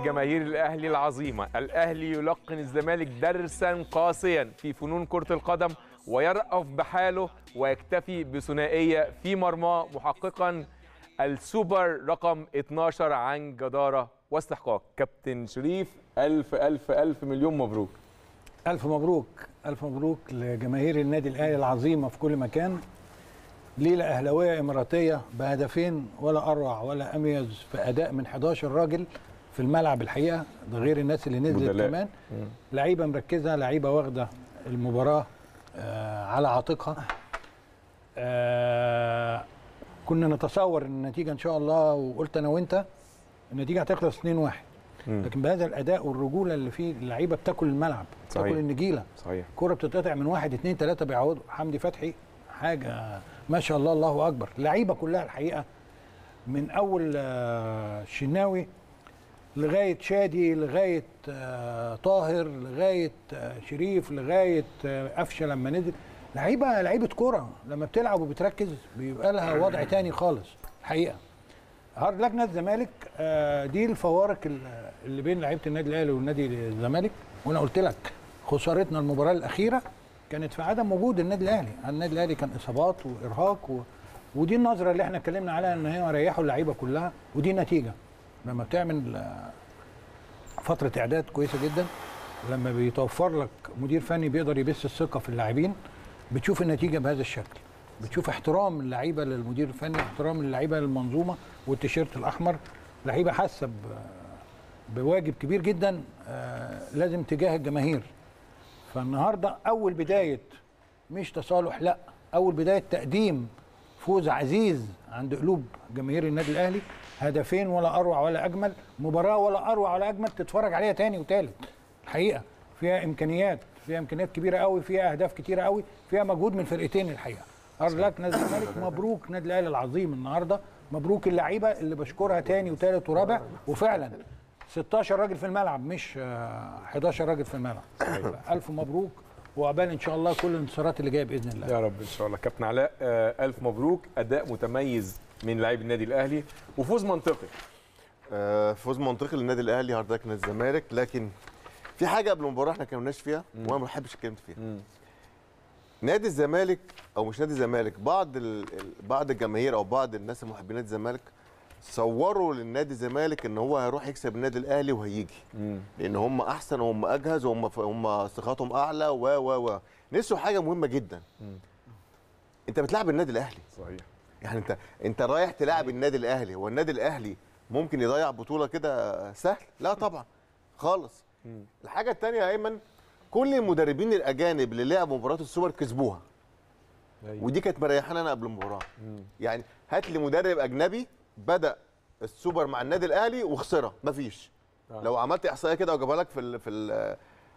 جماهير الاهلي العظيمه الاهلي يلقن الزمالك درسا قاسيا في فنون كره القدم ويرأف بحاله ويكتفي بثنائيه في مرماه محققا السوبر رقم 12 عن جداره واستحقاق كابتن شريف الف الف الف مليون مبروك ألف مبروك ألف مبروك لجماهير النادي الأهلي العظيمة في كل مكان ليلة أهلاوية إماراتية بهدفين ولا أروع ولا أميز في أداء من 11 راجل في الملعب الحقيقة ده غير الناس اللي نزلت بدلاء. كمان لعيبة مركزة لعيبة واخدة المباراة آه على عاتقها آه كنا نتصور ان النتيجة إن شاء الله وقلت أنا وأنت النتيجة هتخلص 2-1 لكن بهذا الأداء والرجولة اللي فيه اللعيبة بتاكل الملعب صحيح. بتاكل النجيلة صحيح كرة بتتقطع من واحد اتنين تلاتة بيعوضوا حمدي فتحي حاجة ما شاء الله الله أكبر لعيبة كلها الحقيقة من أول آه، شناوي لغاية شادي لغاية آه، طاهر لغاية آه، شريف لغاية آه، قفشة لما نزل لعيبة لعيبة كرة لما بتلعب وبتركز بيبقى لها وضع تاني خالص الحقيقة هارد لجنة الزمالك آه، دي الفوارق ال- اللي بين لعيبة النادي الأهلي والنادي الزمالك وأنا قلت لك خسارتنا المباراة الأخيرة كانت في عدم وجود النادي الأهلي النادي الأهلي كان إصابات وإرهاق و... ودي النظرة اللي احنا اتكلمنا عليها إن هي ريحوا اللعيبة كلها ودي نتيجة لما بتعمل آه، فترة إعداد كويسة جدا لما بيتوفر لك مدير فني بيقدر يبث الثقة في اللاعبين بتشوف النتيجة بهذا الشكل بتشوف احترام اللعيبة للمدير الفني احترام اللعيبة للمنظومة والتيشيرت الأحمر لعيبة حاسة ب- بواجب كبير جدا آه، لازم تجاه الجماهير فالنهارده اول بدايه مش تصالح لا اول بدايه تقديم فوز عزيز عند قلوب جماهير النادي الاهلي هدفين ولا اروع ولا اجمل مباراه ولا اروع ولا اجمل تتفرج عليها تاني وتالت الحقيقه فيها امكانيات فيها امكانيات كبيره قوي فيها اهداف كتيره قوي فيها مجهود من فرقتين الحقيقه ارلاك نادي الزمالك مبروك نادي الاهلي العظيم النهارده مبروك اللعيبه اللي بشكرها تاني وتالت ورابع وفعلا 16 راجل في الملعب مش آه، 11 راجل في الملعب الف مبروك وعقبال ان شاء الله كل الانتصارات اللي جايه باذن الله يا رب ان شاء الله كابتن علاء آه، الف مبروك اداء متميز من لاعبي النادي الاهلي وفوز منطقي آه، فوز منطقي للنادي الاهلي هارد لك نادي الزمالك لكن في حاجه قبل المباراه احنا كنا فيها وانا ما بحبش اتكلمت فيها مم. نادي الزمالك او مش نادي الزمالك بعض ال... ال- بعض الجماهير او بعض الناس المحبين نادي الزمالك صوروا للنادي الزمالك ان هو هيروح يكسب النادي الاهلي وهيجي مم. لان هم احسن وهم اجهز وهم هم ثقتهم اعلى و و و نسوا حاجه مهمه جدا انت بتلعب النادي الاهلي صحيح يعني انت انت رايح تلعب النادي الاهلي هو النادي الاهلي ممكن يضيع بطوله كده سهل لا طبعا خالص مم. الحاجه الثانيه يا ايمن كل المدربين الاجانب اللي لعبوا مباراه السوبر كسبوها أيوة. ودي كانت مريحانا انا قبل المباراه مم. يعني هات لي مدرب اجنبي بدا السوبر مع النادي الاهلي وخسرها مفيش آه. لو عملت احصائيه كده وجابها لك في ال في ال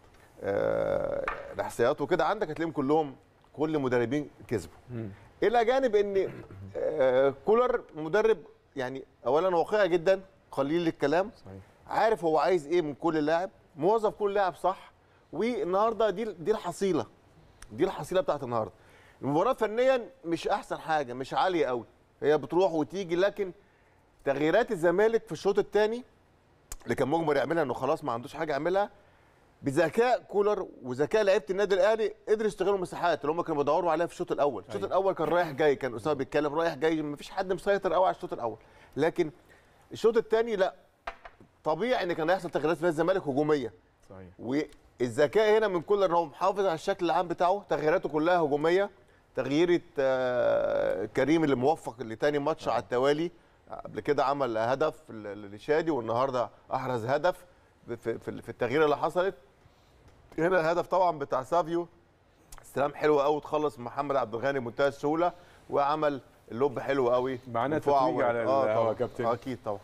آه، الاحصائيات وكده عندك هتلاقيهم كلهم كل مدربين كسبوا مم. الى جانب ان آه، كولر مدرب يعني اولا واقعي جدا قليل الكلام صحيح عارف هو عايز ايه من كل لاعب موظف كل لاعب صح والنهارده دي دي الحصيله دي الحصيله بتاعت النهارده المباراه فنيا مش احسن حاجه مش عاليه قوي هي بتروح وتيجي لكن تغييرات الزمالك في الشوط الثاني اللي كان مجبر يعملها انه خلاص ما عندوش حاجه يعملها بذكاء كولر وذكاء لعيبه النادي الاهلي قدروا يستغلوا المساحات اللي هم كانوا بيدوروا عليها في الشوط الاول، الشوط أيوة. الاول كان رايح جاي كان اسامه بيتكلم رايح جاي ما فيش حد مسيطر قوي على الشوط الاول، لكن الشوط الثاني لا طبيعي ان كان هيحصل تغييرات في نادي الزمالك هجوميه صحيح والذكاء هنا من كولر ان هو محافظ على الشكل العام بتاعه تغييراته كلها هجوميه تغييره آه، كريم اللي موفق لتاني ماتش على التوالي قبل كده عمل هدف ل- لشادي والنهارده احرز هدف في, في, في التغيير اللي حصلت هنا الهدف طبعا بتاع سافيو استلام حلو قوي تخلص محمد عبد الغني بمنتهى السهوله وعمل اللوب حلو قوي معانا من فوق تتويج عوض. على اه الهوا طبعا كابتن. آه، اكيد طبعا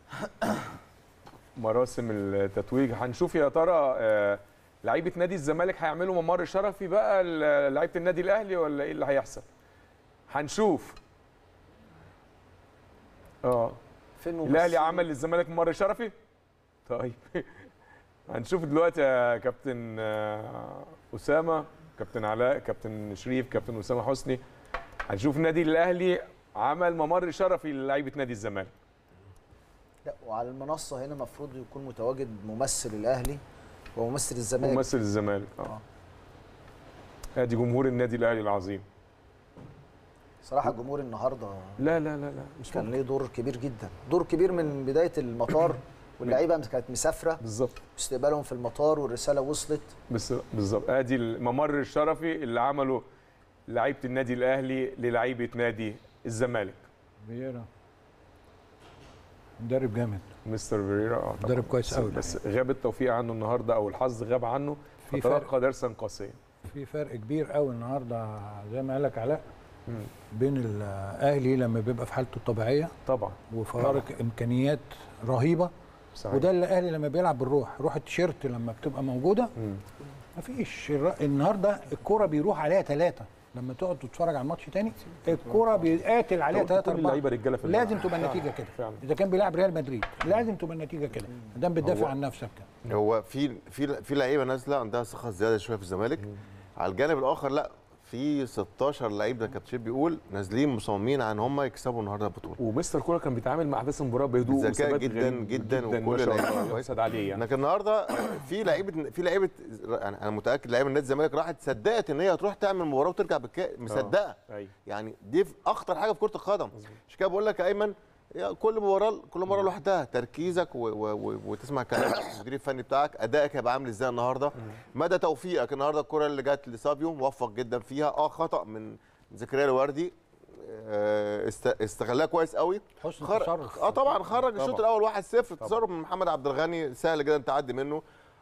مراسم التتويج هنشوف يا ترى آه، لعيبه نادي الزمالك هيعملوا ممر شرفي بقى ل- لعيبه النادي الاهلي ولا ايه اللي هيحصل هنشوف اه فين الاهلي عمل للزمالك ممر شرفي طيب هنشوف دلوقتي يا كابتن آه، اسامه كابتن علاء كابتن شريف كابتن اسامه حسني هنشوف النادي الاهلي عمل ممر شرفي للعيبه نادي الزمالك لا وعلى المنصه هنا المفروض يكون متواجد ممثل الاهلي وممثل الزمالك ممثل الزمالك اه آه. ادي جمهور النادي الاهلي العظيم صراحه الجمهور النهارده لا لا لا لا مش كان ممكن ليه دور كبير جدا دور كبير من بدايه المطار واللعيبه كانت مسافره بالظبط استقبالهم في المطار والرساله وصلت بس بالظبط ادي الممر الشرفي اللي عمله لعيبه النادي الاهلي للعيبه نادي الزمالك فييرا مدرب جامد مستر فيريرا اه طبعاً. مدرب كويس بس- أوي بس غاب التوفيق عنه النهارده او الحظ غاب عنه في فتلقى درسا قاسيا في فرق كبير قوي النهارده زي ما قال لك علاء مم. بين الاهلي لما بيبقى في حالته الطبيعيه طبعا وفوارق امكانيات رهيبه صحيح وده اللي الاهلي لما بيلعب بالروح روح التيشيرت لما بتبقى موجوده مم. مفيش الر- النهارده الكوره بيروح عليها ثلاثه لما تقعد تتفرج على الماتش تاني الكوره بيقاتل عليها قلت ثلاثه كل اربعه اللعيبه رجاله في لازم الملعب. تبقى النتيجه كده فعلا. اذا كان بيلعب ريال مدريد لازم تبقى النتيجه كده ما دام بتدافع هو- عن نفسك هو في في في لعيبه نازله عندها ثقه زياده شويه في الزمالك على الجانب الاخر لا في 16 لعيب ده كابتن شيب بيقول نازلين مصممين على ان هم يكسبوا النهارده البطوله ومستر كولر كان بيتعامل مع احداث المباراه بهدوء بذكاء وثبات جداً غريب جداً جدا وكل ما شاء لعيبة الله كويس. يحسد عليه يعني لكن النهارده في لعيبه في لعيبه يعني انا متاكد لعيبه نادي الزمالك راحت صدقت ان هي هتروح تعمل مباراه وترجع بالكاس مصدقه ايوه يعني دي في اخطر حاجه في كره القدم عشان كده بقول لك يا ايمن يا كل مباراه كل مباراه لوحدها تركيزك و و و وتسمع كلام المدير الفني بتاعك ادائك هيبقى عامل ازاي النهارده مدى توفيقك النهارده الكره اللي جت لسافيو موفق جدا فيها اه خطا من زكريا الوردي آه، است- استغلها كويس قوي حسن خر... تصرف. اه طبعا خرج الشوط طبعاً. الاول 1-0 تصرف من محمد عبد الغني سهل جدا تعدي منه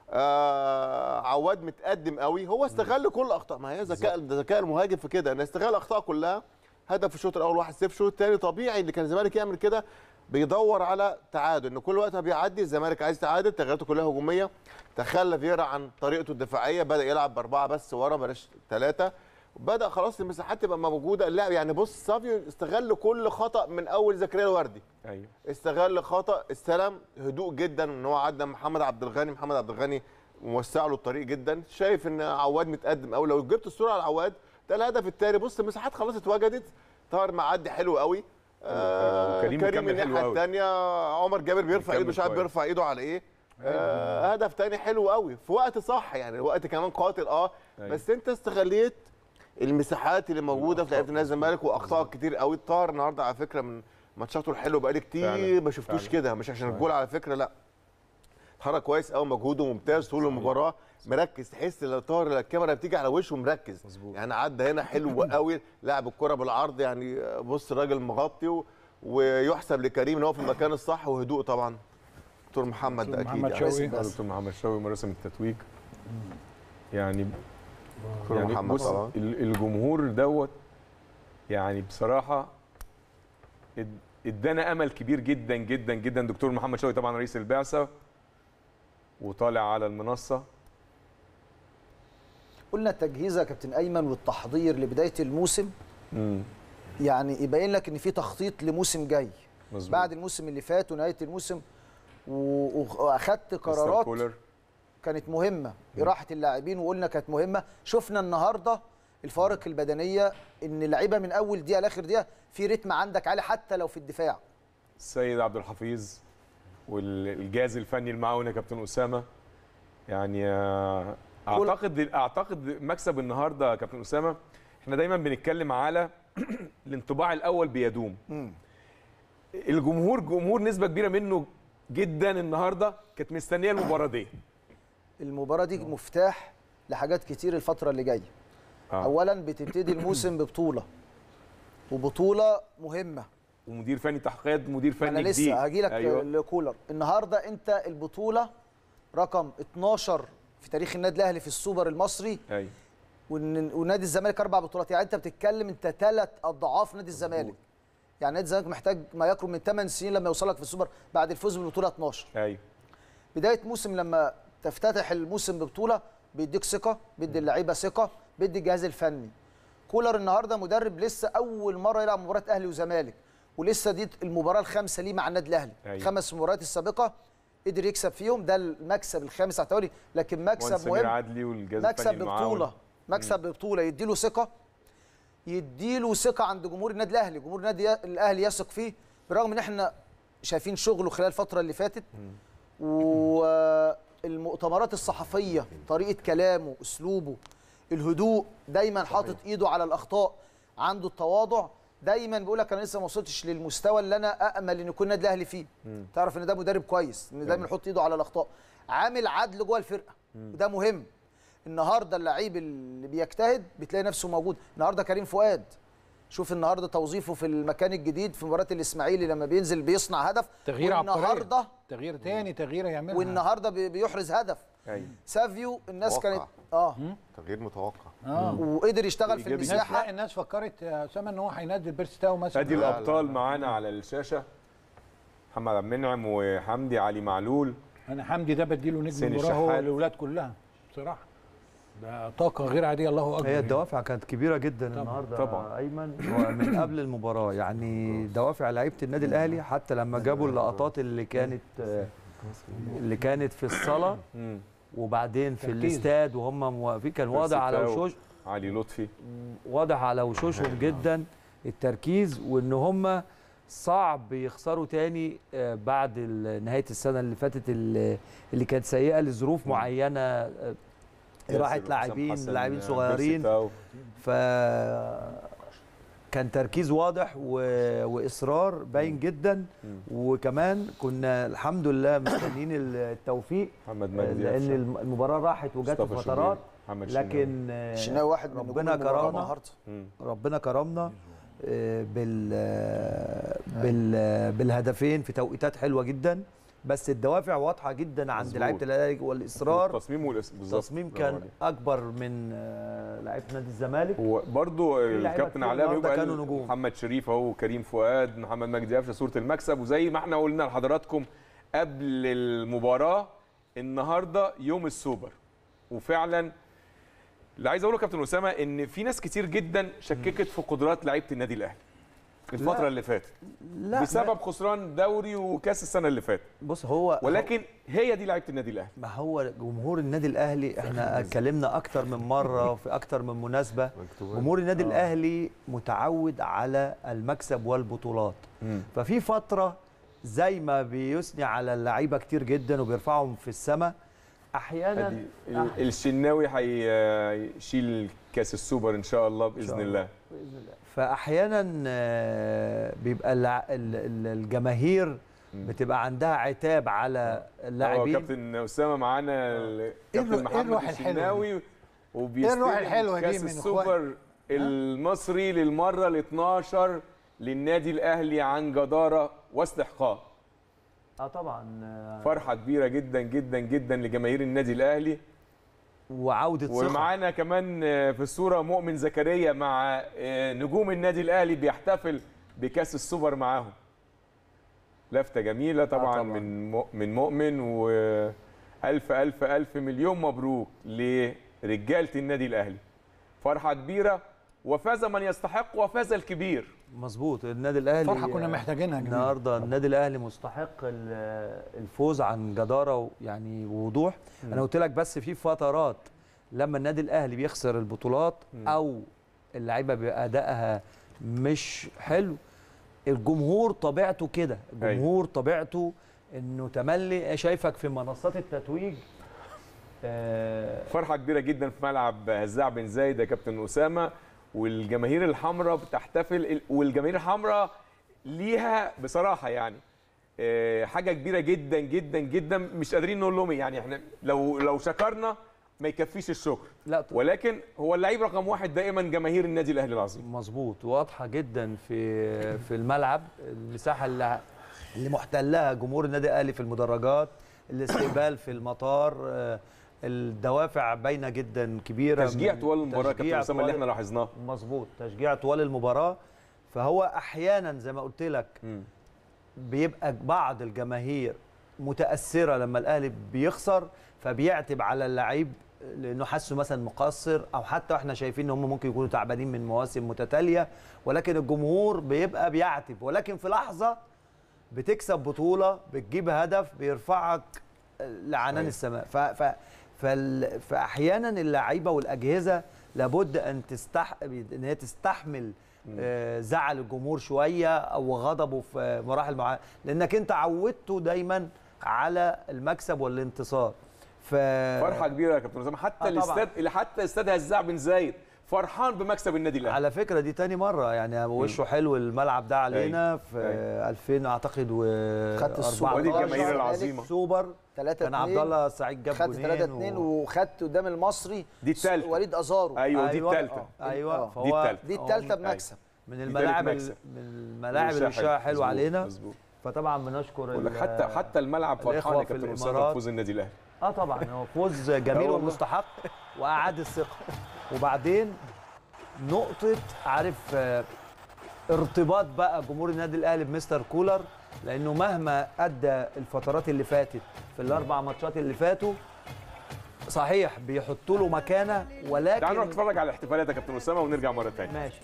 آه عواد متقدم قوي هو استغل كل الاخطاء ما هي ذكاء ده ذكاء المهاجم في كده انه استغل الاخطاء كلها هدف في الشوط الاول 1-0 الشوط الثاني طبيعي اللي كان الزمالك يعمل كده بيدور على تعادل ان كل وقت ما بيعدي الزمالك عايز تعادل تغييراته كلها هجوميه تخلى فيرا عن طريقته الدفاعيه بدا يلعب باربعه بس ورا بلاش ثلاثه بدا خلاص المساحات تبقى موجوده اللاعب يعني بص سافيو استغل كل خطا من اول زكريا الوردي ايوه استغل خطا استلم هدوء جدا ان هو عدى محمد عبد الغني محمد عبد الغني موسع له الطريق جدا شايف ان عواد متقدم قوي لو جبت الصوره على عواد ده الهدف الثاني بص المساحات خلاص اتوجدت طاهر معدي حلو قوي آه وكريم كريم مكمل حلو الناحيه قوي. الثانيه عمر جابر بيرفع مكمل ايده مش عارف كويس. بيرفع ايده على ايه آه هدف تاني حلو قوي في وقت صح يعني وقت كمان قاتل اه أيوة. بس انت استغليت المساحات اللي موجوده في لعيبه نادي الزمالك واخطاء كتير قوي طاهر النهارده على فكره من ماتشاته الحلوه بقالي كتير فعلا. ما شفتوش فعلا. كده مش عشان الجول على فكره لا اتحرك كويس قوي مجهوده ممتاز طول المباراه مركز تحس ان طاهر الكاميرا بتيجي على وشه مركز مظبوط. يعني عدى هنا حلو قوي لعب الكره بالعرض يعني بص الراجل مغطي و... ويحسب لكريم ان هو في المكان الصح وهدوء طبعا دكتور محمد ده دكتور اكيد محمد يعني. شوقي. بس. دكتور محمد شوقي مراسم التتويج يعني دكتور يعني محمد بص طبعا ال- الجمهور دوت يعني بصراحه اد- ادانا امل كبير جدا جدا جدا دكتور محمد شوقي طبعا رئيس البعثه وطالع على المنصه قلنا التجهيز يا كابتن ايمن والتحضير لبدايه الموسم امم يعني يبين لك ان في تخطيط لموسم جاي مظبوط بعد الموسم اللي فات ونهايه الموسم و- و- واخدت مستر قرارات كولر. كانت مهمه اراحه اللاعبين وقلنا كانت مهمه شفنا النهارده الفوارق البدنيه ان اللعيبه من اول دقيقه لاخر دقيقه في رتم عندك عالي حتى لو في الدفاع السيد عبد الحفيظ والجهاز الفني المعاون يا كابتن اسامه يعني آه، كل- اعتقد اعتقد مكسب النهارده يا كابتن اسامه احنا دايما بنتكلم على الانطباع الاول بيدوم مم. الجمهور جمهور نسبه كبيره منه جدا النهارده كانت مستنيه المباراه دي المباراه دي مفتاح لحاجات كتير الفتره اللي جايه آه. اولا بتبتدي الموسم ببطوله وبطوله مهمه ومدير فني تحقيقات مدير فني انا جديد لسه هاجي لك أيوة. لكولر النهارده انت البطوله رقم 12 في تاريخ النادي الاهلي في السوبر المصري ايوه وإن- ونادي الزمالك اربع بطولات يعني انت بتتكلم انت ثلاث اضعاف نادي الزمالك يعني نادي الزمالك محتاج ما يقرب من 8 سنين لما يوصلك في السوبر بعد الفوز بالبطوله 12 ايوه بدايه موسم لما تفتتح الموسم ببطوله بيديك ثقه بيدي اللعيبه ثقه بيدي الجهاز الفني كولر النهارده مدرب لسه اول مره يلعب مباراه اهلي وزمالك ولسه دي المباراه الخامسه ليه مع النادي الاهلي أيوة. خمس مباريات السابقه قدر يكسب فيهم ده المكسب الخامس على التوالي لكن مهندس مكسب سمير مهم عدلي والجهاز مكسب الفني المعاون ببطوله مكسب ببطوله يديله ثقه يديله ثقه عند جمهور النادي الاهلي جمهور النادي الاهلي يثق فيه برغم ان احنا شايفين شغله خلال الفتره اللي فاتت والمؤتمرات الصحفيه طريقه كلامه اسلوبه الهدوء دايما حاطط ايده على الاخطاء عنده التواضع دايما بيقول لك انا لسه ما وصلتش للمستوى اللي انا امل ان يكون النادي الاهلي فيه تعرف ان ده مدرب كويس ان دايما يحط ايده على الاخطاء عامل عدل جوه الفرقه وده مهم النهارده اللعيب اللي بيجتهد بتلاقي نفسه موجود النهارده كريم فؤاد شوف النهارده توظيفه في المكان الجديد في مباراه الاسماعيلي لما بينزل بيصنع هدف تغيير عبقري والنهارده تغيير تاني تغيير يعملها والنهارده بي- بيحرز هدف ايوه سافيو الناس متوقع. كانت اه تغيير متوقع اه وقدر يشتغل في وإيجابي الناس لا المساحه الناس فكرت يا اسامه ان هو هينزل بيرستاو مثلا ادي لا، لا، الابطال لا. معانا على الشاشه محمد عبد المنعم وحمدي علي معلول انا حمدي ده بديله نجم حسين المباراه هو الشحات. الاولاد كلها بصراحه ده طاقه غير عاديه الله اكبر هي يعني. الدوافع كانت كبيره جدا طبعاً. النهارده طبعاً. ايمن من قبل المباراه يعني دوافع لعيبه النادي الاهلي حتى لما جابوا اللقطات اللي كانت اللي كانت في الصاله مم. وبعدين في تركيز. الاستاد وهم موقفين كان واضح على تاو. وشوش علي لطفي واضح على وشوشهم جدا التركيز وان هم صعب يخسروا تاني آه، بعد ال- نهايه السنه اللي فاتت اللي اللي كانت سيئه لظروف معينه آه، راحت ياسر لاعبين حسن، لاعبين بيرسي صغيرين تاو. ف كان تركيز واضح و... واصرار باين جدا وكمان كنا الحمد لله مستنيين التوفيق محمد مجدي لان أفشة. الم- المباراه راحت وجت مصطفى في فترات شوبير، محمد شناوي. لكن آه، الشناوي واحد من نجوم ربنا المباراة كرمنا النهارده مم. ربنا كرمنا آه، بال آه، بال آه، بالهدفين في توقيتات حلوه جدا بس الدوافع واضحه جدا عند مظبوط. لعيبه الاهلي والاصرار التصميم والاسم بالظبط التصميم برافو كان عليك. اكبر من آه، لعيبه نادي الزمالك هو برضو لعيبة الكابتن كتير علاء النهاردة بيبقى كانوا قال نجوم. محمد شريف اهو كريم فؤاد محمد مجدي قفشه صوره المكسب وزي ما احنا قلنا لحضراتكم قبل المباراه النهارده يوم السوبر وفعلا اللي عايز اقوله يا كابتن اسامه ان في ناس كتير جدا شككت في قدرات لعيبه النادي الاهلي الفتره لا. اللي فاتت لا بسبب خسران دوري وكاس السنه اللي فاتت بص هو ولكن هي دي لعيبه النادي الاهلي ما هو جمهور النادي الاهلي احنا اتكلمنا اكتر من مره في اكتر من مناسبه جمهور النادي الاهلي متعود على المكسب والبطولات ففي فتره زي ما بيثني على اللعيبه كتير جدا وبيرفعهم في السماء احيانا أدي ال- الشناوي هيشيل كاس السوبر ان شاء الله باذن الله. الله فاحيانا آه، بيبقى الع- ال- ال- الجماهير بتبقى عندها عتاب على اه اللاعبين كابتن اسامه معانا الكابتن الرو- إيه محمد الروح الحلوة الشناوي وبيستلم الروح الحلوة دي كاس من السوبر المصري للمره ال 12 للنادي الاهلي عن جداره واستحقاق اه طبعا آه، فرحه كبيره جدا جدا جدا لجماهير النادي الاهلي وعوده ثقه ومعانا كمان في الصوره مؤمن زكريا مع نجوم النادي الاهلي بيحتفل بكاس السوبر معاهم لفته جميله طبعا, طبعاً. طبعا. من مؤ- من مؤمن والف الف الف مليون مبروك لرجاله النادي الاهلي فرحه كبيره وفاز من يستحق وفاز الكبير مظبوط النادي الاهلي فرحه كنا محتاجينها يا جماعة. النهارده النادي الاهلي مستحق ال- الفوز عن جداره يعني ووضوح انا قلت لك بس في فترات لما النادي الاهلي بيخسر البطولات او اللعيبه بيبقى ادائها مش حلو الجمهور طبيعته كده الجمهور طبيعته انه تملي شايفك في منصات التتويج آه، فرحه كبيره جدا في ملعب هزاع بن زايد يا كابتن اسامه والجماهير الحمراء بتحتفل والجماهير الحمراء ليها بصراحه يعني آه، حاجه كبيره جدا جدا جدا مش قادرين نقول لهم إيه. يعني احنا لو لو شكرنا ما يكفيش الشكر لا ط- ولكن هو اللعيب رقم واحد دائما جماهير النادي الاهلي العظيم مظبوط واضحه جدا في في الملعب المساحه اللي اللي محتلها جمهور النادي الاهلي في المدرجات الاستقبال في المطار آه، الدوافع باينه جدا كبيره تشجيع من- طوال المباراه يا كابتن تشجيع اسامه اللي طوال- احنا لاحظناه مظبوط تشجيع طوال المباراه فهو احيانا زي ما قلت لك مم. بيبقى بعض الجماهير متاثره لما الاهلي بيخسر فبيعتب على اللعيب لانه حاسه مثلا مقصر او حتى احنا شايفين ان هم ممكن يكونوا تعبانين من مواسم متتاليه ولكن الجمهور بيبقى بيعتب ولكن في لحظه بتكسب بطوله بتجيب هدف بيرفعك لعنان صحيح. السماء ف ف فال... فاحيانا اللعيبه والاجهزه لابد ان تستح ان هي تستحمل آه، زعل الجمهور شويه او غضبه في مراحل معينه لانك انت عودته دايما على المكسب والانتصار ف فرحه كبيره يا كابتن اسامه حتى آه الاستاد اللي حتى استاد هزاع بن زايد فرحان بمكسب النادي الاهلي على فكره دي تاني مره يعني وشه حلو الملعب ده علينا في 2000 اعتقد و خدت السوبر. ودي 14 الجماهير العظيمه سوبر 3 كان عبد الله السعيد جاب خدت جونين 3 2 و- وخدت قدام المصري دي التالتة. وليد ازارو ايوه دي أيوة، الثالثه آه. ايوه آه. فهو دي التالتة. دي هو الثالثه من- بمكسب من تالت الملاعب ال- مكسب. من الملاعب اللي وشها حلو مظبوط، علينا مظبوط فطبعا بنشكر بقول لك ال- حتى حتى الملعب فرحان الإخوة يا في كابتن اسامه الإمارات. بفوز النادي الاهلي اه طبعا هو فوز جميل والله. ومستحق واعاد الثقه وبعدين نقطه عارف آه، ارتباط بقى جمهور النادي الاهلي بمستر كولر لانه مهما ادى الفترات اللي فاتت في الاربع ماتشات اللي فاتوا صحيح بيحطوا له مكانه تعالوا نروح ولكن نتفرج على الاحتفالات يا كابتن اسامه ونرجع مره ثانيه ماشي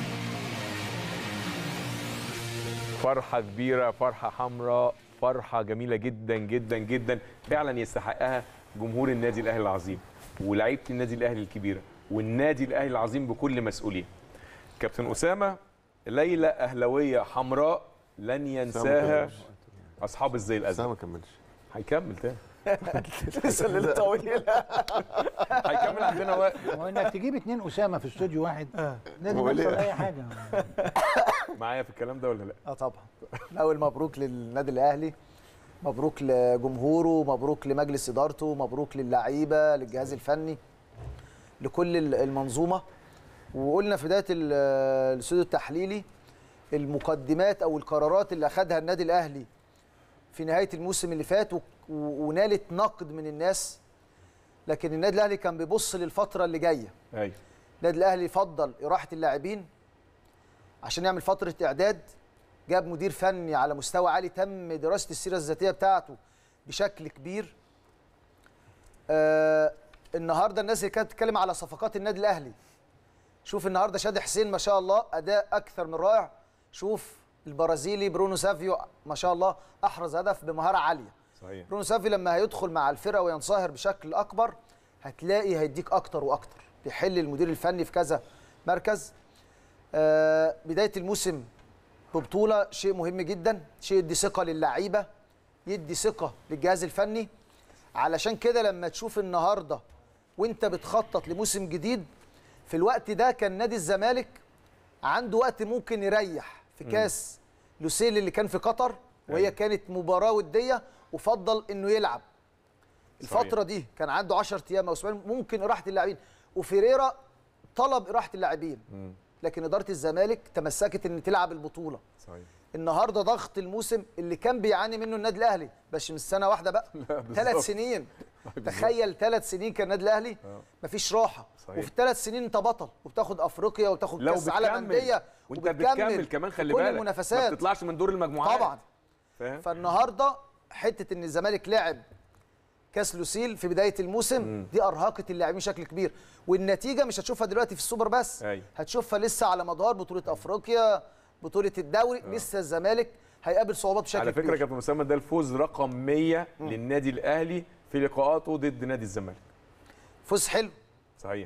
فرحه كبيره فرحه حمراء فرحه جميله جدا جدا جدا فعلا يستحقها جمهور النادي الاهلي العظيم ولاعيبه النادي الاهلي الكبيره والنادي الاهلي العظيم بكل مسؤوليه كابتن اسامه ليله اهلاويه حمراء لن ينساها اصحاب الزي بس الازرق انا ما كملش هيكمل تاني لسه الليله طويله هيكمل عندنا وقت وانك تجيب اتنين اسامه في استوديو واحد لازم هو ليه؟ يحصل اي حاجه معايا في الكلام ده ولا لا اه طبعا الاول مبروك للنادي الاهلي مبروك لجمهوره مبروك لمجلس ادارته مبروك للعيبه للجهاز الفني لكل ال- المنظومه وقلنا في بدايه ال- الاستوديو التحليلي المقدمات او القرارات اللي اخذها النادي الاهلي في نهايه الموسم اللي فات و- و- ونالت نقد من الناس لكن النادي الاهلي كان بيبص للفتره اللي جايه ايوه النادي الاهلي فضل اراحه اللاعبين عشان يعمل فتره اعداد جاب مدير فني على مستوى عالي تم دراسه السيره الذاتيه بتاعته بشكل كبير آه النهارده الناس اللي كانت بتتكلم على صفقات النادي الاهلي شوف النهارده شادي حسين ما شاء الله اداء اكثر من رائع شوف البرازيلي برونو سافيو ما شاء الله احرز هدف بمهاره عاليه صحيح برونو سافي لما هيدخل مع الفرقه وينصهر بشكل اكبر هتلاقي هيديك اكتر واكتر بيحل المدير الفني في كذا مركز آه بدايه الموسم ببطوله شيء مهم جدا شيء يدي ثقه للعيبه يدي ثقه للجهاز الفني علشان كده لما تشوف النهارده وانت بتخطط لموسم جديد في الوقت ده كان نادي الزمالك عنده وقت ممكن يريح في كاس لوسيل اللي كان في قطر وهي أيوة. كانت مباراه وديه وفضل انه يلعب صحيح. الفتره دي كان عنده 10 ايام او اسبوعين ممكن اراحه اللاعبين وفيريرا طلب اراحه اللاعبين مم. لكن اداره الزمالك تمسكت ان تلعب البطوله صحيح النهارده ضغط الموسم اللي كان بيعاني منه النادي الاهلي بس مش سنه واحده بقى بالظبط. ثلاث سنين بالظبط. تخيل ثلاث سنين كان النادي الاهلي آه. مفيش راحه صحيح. وفي الثلاث سنين انت بطل وبتاخد افريقيا وبتاخد لو كاس عالم بتكمل انديه وانت بتكمل كمان في خلي كل بالك ما المنافسات بتطلعش من دور المجموعات طبعا فاهم فالنهارده حته ان الزمالك لعب كاس لوسيل في بدايه الموسم مم. دي ارهقت اللاعبين بشكل كبير والنتيجه مش هتشوفها دلوقتي في السوبر بس أيوة. هتشوفها لسه على مدار بطوله افريقيا بطوله الدوري لسه الزمالك هيقابل صعوبات بشكل على فكره كبير كابتن اسامه ده الفوز رقم 100 للنادي الاهلي في لقاءاته ضد نادي الزمالك فوز حلو صحيح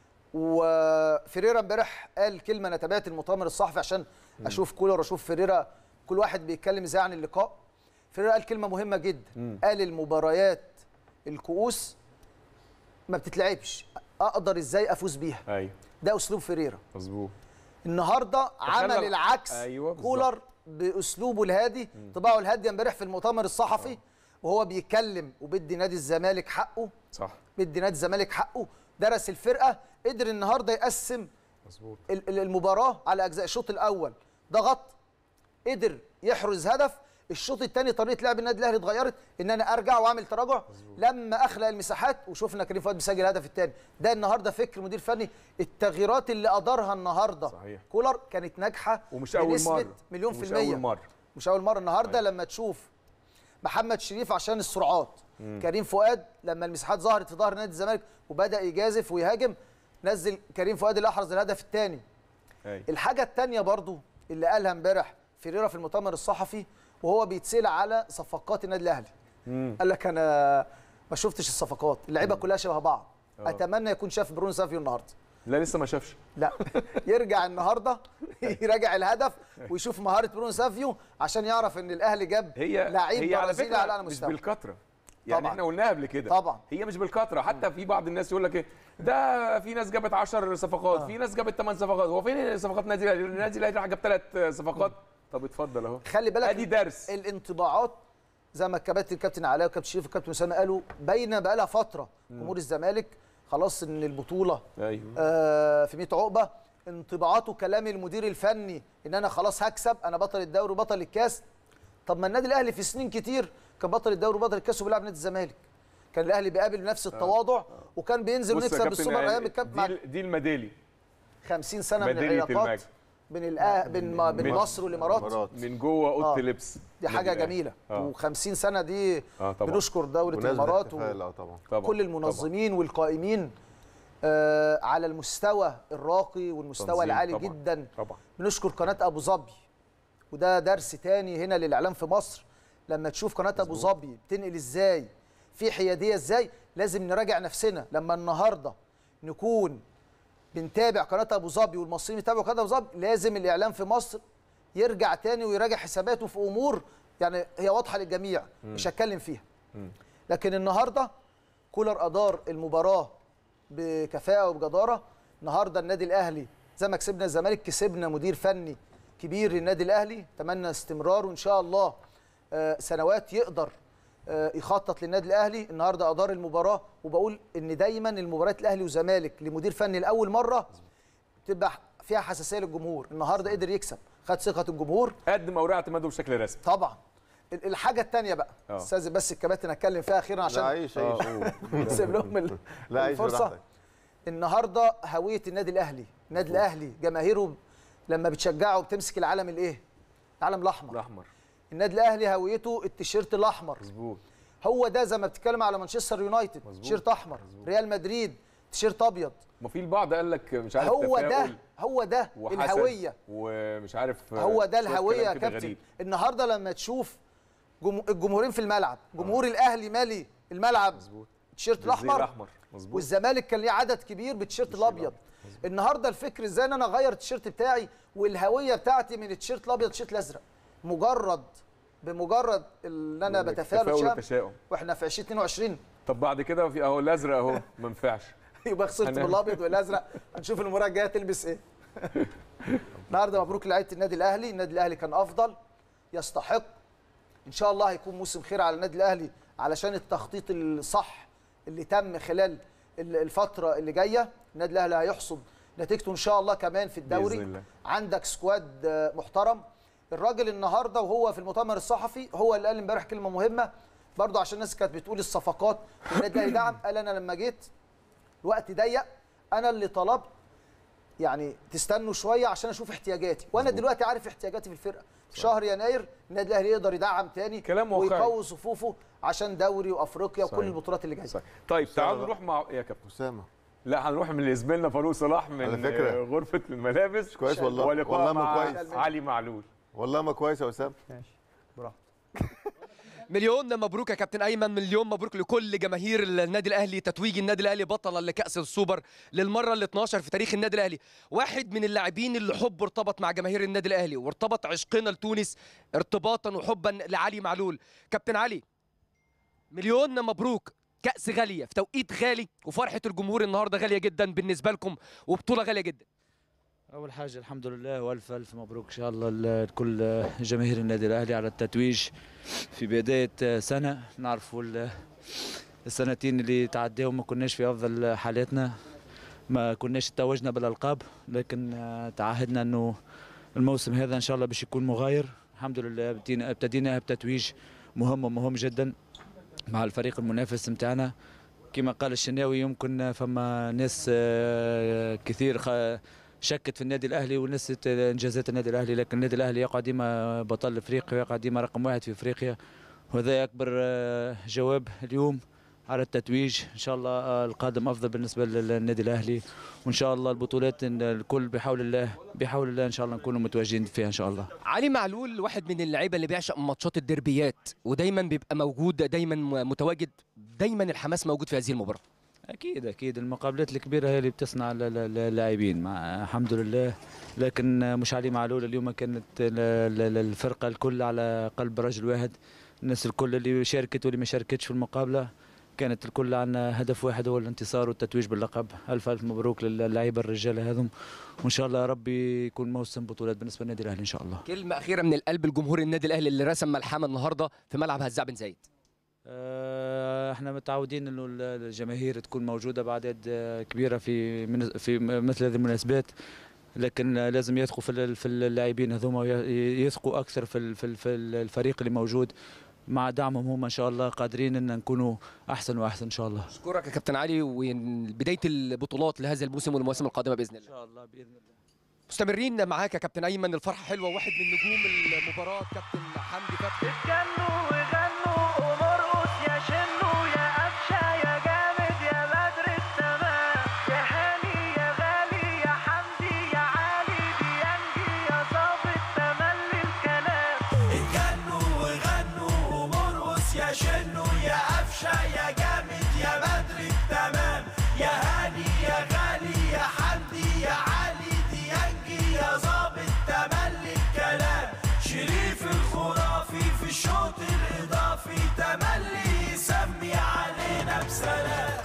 وفيريرا امبارح قال كلمه انا تابعت المؤتمر الصحفي عشان اشوف كولر واشوف فيريرا كل واحد بيتكلم ازاي عن اللقاء فيريرا قال كلمه مهمه جدا مم. قال المباريات الكؤوس ما بتتلعبش اقدر ازاي افوز بيها ايوه ده اسلوب فيريرا مظبوط النهارده عمل تخلى- العكس أيوة بالظبط. كولر باسلوبه الهادي طباعه الهاديه امبارح في المؤتمر الصحفي وهو بيتكلم وبيدي نادي الزمالك حقه صح بيدي نادي الزمالك حقه درس الفرقه قدر النهارده يقسم مظبوط ال- ال- المباراه على اجزاء الشوط الاول ضغط قدر يحرز هدف الشوط الثاني طريقه لعب النادي الاهلي اتغيرت ان انا ارجع واعمل تراجع لما اخلق المساحات وشفنا كريم فؤاد بيسجل الهدف الثاني ده النهارده فكر مدير فني التغييرات اللي ادارها النهارده صحيح. كولر كانت ناجحه ومش اول بنسبة مره مليون في ومش المية اول مره مش اول مره النهارده أيوة. لما تشوف محمد شريف عشان السرعات كريم فؤاد لما المساحات ظهرت في ظهر نادي الزمالك وبدا يجازف ويهاجم نزل كريم فؤاد اللي احرز الهدف الثاني ايوه الحاجه الثانيه برضو اللي قالها امبارح فيريرا في المؤتمر الصحفي وهو بيتسال على صفقات النادي الاهلي مم. قال لك انا ما شفتش الصفقات اللعيبه كلها شبه بعض آه. اتمنى يكون شاف برونو سافيو النهارده لا لسه ما شافش لا يرجع النهارده يراجع الهدف ويشوف مهاره برونو سافيو عشان يعرف ان الاهلي جاب هي لعيب هي على برازيلي على فكره اعلى مش مستوى بالكثره يعني طبعاً. احنا قلناها قبل كده طبعا هي مش بالكثره حتى في بعض الناس يقول لك ايه ده في ناس جابت 10 صفقات آه. في ناس جابت 8 صفقات هو فين صفقات نادي الاهلي النادي الاهلي راح جاب ثلاث صفقات طب اتفضل اهو خلي بالك ادي درس الانطباعات زي ما الكباتن الكابتن علاء والكابتن شريف والكابتن اسامه قالوا باينه بقى لها فتره جمهور الزمالك خلاص ان البطوله ايوه آه في 100 عقبه انطباعاته كلام المدير الفني ان انا خلاص هكسب انا بطل الدوري وبطل الكاس طب ما النادي الاهلي في سنين كتير كان بطل الدوري وبطل الكاس وبيلعب نادي الزمالك كان الاهلي بيقابل بنفس التواضع وكان بينزل بص يا ونكسب كابتن، بالسوبر آه، ايام الكابتن مع دي دي الميدالي 50 سنه من ميدالية العلاقات المجد. بين الأه... بين, ما- بين من- مصر والامارات الإمارات. من جوه اوضه آه. لبس دي حاجه النادي الأهلي. جميله آه. و50 سنه دي اه طبعا بنشكر دوله وناس الامارات باحتفال، اه طبعا طبعا وكل المنظمين والقائمين آه على المستوى الراقي والمستوى تنظيم العالي طبعاً. جدا طبعا بنشكر قناه ابو ظبي وده درس تاني هنا للاعلام في مصر لما تشوف قناه ابو ظبي بتنقل ازاي في حياديه ازاي لازم نراجع نفسنا لما النهارده نكون بنتابع قناه ابو ظبي والمصريين يتابعوا قناه ابو ظبي لازم الاعلام في مصر يرجع تاني ويراجع حساباته في امور يعني هي واضحه للجميع مش هتكلم فيها لكن النهارده كولر ادار المباراه بكفاءه وبجداره النهارده النادي الاهلي زي ما كسبنا الزمالك كسبنا مدير فني كبير للنادي الاهلي اتمنى استمرار وان شاء الله آه، سنوات يقدر آه، يخطط للنادي الاهلي النهارده ادار المباراه وبقول ان دايما المباريات الاهلي والزمالك لمدير فني لاول مره تبقى فيها حساسيه للجمهور النهارده قدر يكسب خد ثقه الجمهور قدم اوراق اعتماده بشكل رسمي طبعا ال- الحاجه الثانيه بقى آه. استاذ بس الكباتن اتكلم فيها اخيرا لا عشان عيش عيش نسيب لهم ال- لا عيش الفرصه براحتك النهارده هويه النادي الاهلي النادي الاهلي جماهيره لما بتشجعه بتمسك العلم الايه العلم الاحمر الاحمر النادي الاهلي هويته التيشيرت الاحمر مظبوط هو ده زي ما بتتكلم على مانشستر يونايتد مظبوط. تيشيرت احمر ريال مدريد تيشيرت ابيض ما في البعض قال لك مش عارف هو ده تفاؤل هو ده وحسد الهويه ومش عارف هو ده شوية الهويه كلام يا كده كابتن غريب. النهارده لما تشوف جم... الجمهورين في الملعب جمهور الاهلي مالي الملعب مظبوط التيشيرت بالزي الاحمر الاحمر مظبوط والزمالك كان ليه عدد كبير بالتيشيرت الابيض النهارده الفكر ازاي ان انا اغير التيشيرت بتاعي والهويه بتاعتي من التيشيرت الابيض للتيشيرت الازرق مجرد بمجرد ان انا بتفائل تفاؤل وتشاؤم وتشاؤم واحنا في 2022 طب بعد كده في اهو الازرق اهو ما ينفعش يبقى خسرت هنعمل- بالابيض والازرق هنشوف المباراه الجايه تلبس ايه النهارده مبروك لعيبه النادي الاهلي النادي الاهلي كان افضل يستحق ان شاء الله هيكون موسم خير على النادي الاهلي علشان التخطيط الصح اللي تم خلال ال- الفتره اللي جايه النادي الاهلي هيحصد نتيجته ان شاء الله كمان في الدوري بإذن الله. عندك سكواد آه، محترم الراجل النهارده وهو في المؤتمر الصحفي هو اللي قال امبارح كلمه مهمه برضو عشان الناس كانت بتقول الصفقات النادي الاهلي دعم قال انا لما جيت الوقت ضيق انا اللي طلبت يعني تستنوا شويه عشان اشوف احتياجاتي وانا دلوقتي عارف احتياجاتي في الفرقه في شهر يناير النادي الاهلي يقدر يدعم تاني كلام واقعي. ويقوي صفوفه عشان دوري وافريقيا وكل صحيح. البطولات اللي جايه صحيح. طيب تعالوا نروح مع يا كابتن اسامه لا هنروح من زميلنا فاروق صلاح من على فكرة. آه، غرفه الملابس كويس والله. ولقاء والله ما مع كويس. علي معلول والله ما كويس يا اسامه مليون مبروك يا كابتن ايمن مليون مبروك لكل جماهير النادي الاهلي تتويج النادي الاهلي بطلا لكاس السوبر للمره ال 12 في تاريخ النادي الاهلي واحد من اللاعبين اللي حبه ارتبط مع جماهير النادي الاهلي وارتبط عشقنا لتونس ارتباطا وحبا لعلي معلول كابتن علي مليون مبروك كأس غالية في توقيت غالي وفرحة الجمهور النهاردة غالية جدا بالنسبة لكم وبطولة غالية جدا أول حاجة الحمد لله وألف ألف مبروك إن شاء الله ل- لكل جماهير النادي الأهلي على التتويج في بداية سنة نعرفوا ال- السنتين اللي تعديوا ما كناش في أفضل حالاتنا ما كناش توجنا بالألقاب لكن آه، تعهدنا أنه الموسم هذا إن شاء الله باش يكون مغاير الحمد لله بدينا- ابتدينا بتتويج مهم ومهم جدا مع الفريق المنافس متاعنا كما قال الشناوي يمكن فما ناس آه، كثير خ- شكت في النادي الاهلي ونسيت انجازات النادي الاهلي لكن النادي الاهلي يقع ديما بطل افريقيا ويقع ديما رقم واحد في افريقيا وهذا اكبر آه، جواب اليوم على التتويج ان شاء الله آه، القادم افضل بالنسبه للنادي الاهلي وان شاء الله البطولات إن الكل بحول الله بحول الله ان شاء الله نكونوا متواجدين فيها ان شاء الله علي معلول واحد من اللعيبه اللي بيعشق ماتشات الدربيات ودايما بيبقى موجود دايما م- متواجد دايما الحماس موجود في هذه المباراه اكيد اكيد المقابلات الكبيره هي اللي بتصنع ل- ل- اللاعبين مع الحمد لله لكن مش علي معلول اليوم كانت ل- ل- الفرقه الكل على قلب رجل واحد الناس الكل اللي شاركت واللي ما شاركتش في المقابله كانت الكل عندنا هدف واحد هو الانتصار والتتويج باللقب الف الف مبروك للعيبه الرجال هذم وان شاء الله يا ربي يكون موسم بطولات بالنسبه للنادي الاهلي ان شاء الله كلمه اخيره من القلب الجمهور النادي الاهلي اللي رسم ملحمه النهارده في ملعب هزاع بن زايد آه، احنا متعودين انه ال- الجماهير تكون موجوده باعداد آه، كبيره في من في م- مثل هذه المناسبات لكن آه، لازم يثقوا في ال- في اللاعبين هذوما وي- يثقوا اكثر في ال- في ال- في الفريق اللي موجود مع دعمهم هم ان شاء الله قادرين ان نكونوا احسن واحسن ان شاء الله اشكرك يا كابتن علي وبدايه البطولات لهذا الموسم والمواسم القادمه باذن ان الله شاء الله باذن الله مستمرين معاك يا كابتن ايمن الفرحه حلوه واحد من نجوم المباراه كابتن حمدي فتحي اتجنوا وغنوا ومرقص يا شنو يا قفشه يا جامد يا بدر التمام يا هاني يا غالي يا حمدي يا علي بيانجي يا ظابط تملي الكلام اتجنوا وغنوا ومرقص يا شنو يا قفشه يا جامد يا بدر التمام يا هاني يا غالي يا حمدي يا علي ديانجي يا ظابط تملي الكلام شريف الخرافي في الشوط الاضافي تملي يسمي علينا بسلام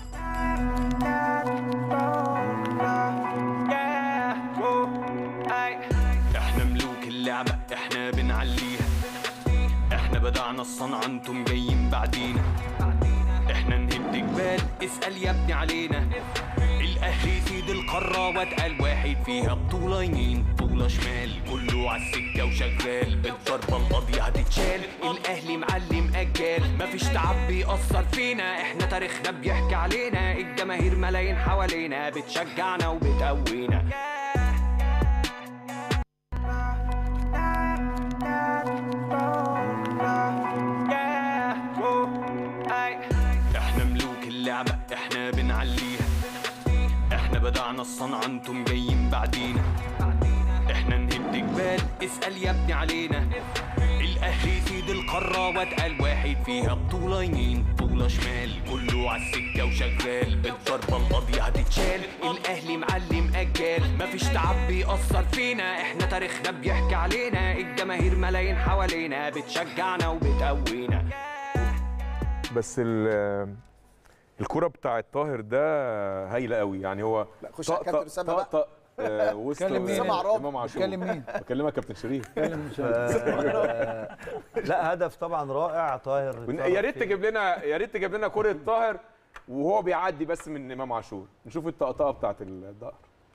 احنا ملوك اللعبة احنا بنعليها احنا بدعنا الصنعة انتم جايين بعدينا احنا نهد جبال اسأل يا ابني علينا الاهلي سيد القارة واتقل واحد فيها بطولة يمين بطولة شمال كله عالسكة وشغال الضربة القاضية هتتشال الاهلي معلم اجال مفيش تعب بيأثر فينا احنا تاريخنا بيحكي علينا الجماهير ملايين حوالينا بتشجعنا وبتقوينا احنا ملوك اللعبة احنا بنعليها احنا بدعنا الصنعة انتم جايين بعدينا احنا نهد جبال اسأل يا ابني علينا الاهلي سيد القارة واتقل واحد فيها بطولة يمين بطولة شمال كله عالسكة وشغال الضربة القاضية هتتشال الاهلي معلم اجال مفيش تعب بيأثر فينا احنا تاريخنا بيحكي علينا الجماهير ملايين حوالينا بتشجعنا وبتقوينا بس ال- الكرة بتاعت طاهر ده هايلة قوي يعني هو لا، خش على كابتن أسامة بقى. طق آه، وسط بتكلم مين؟ أسامة عراب. امام عاشور بتكلم مين؟ بكلمك كابتن شريف لا هدف طبعا رائع طاهر ون- يا ريت تجيب لنا يا ريت تجيب لنا كرة طاهر وهو بيعدي بس من امام عاشور نشوف الطقطقه بتاعت الظهر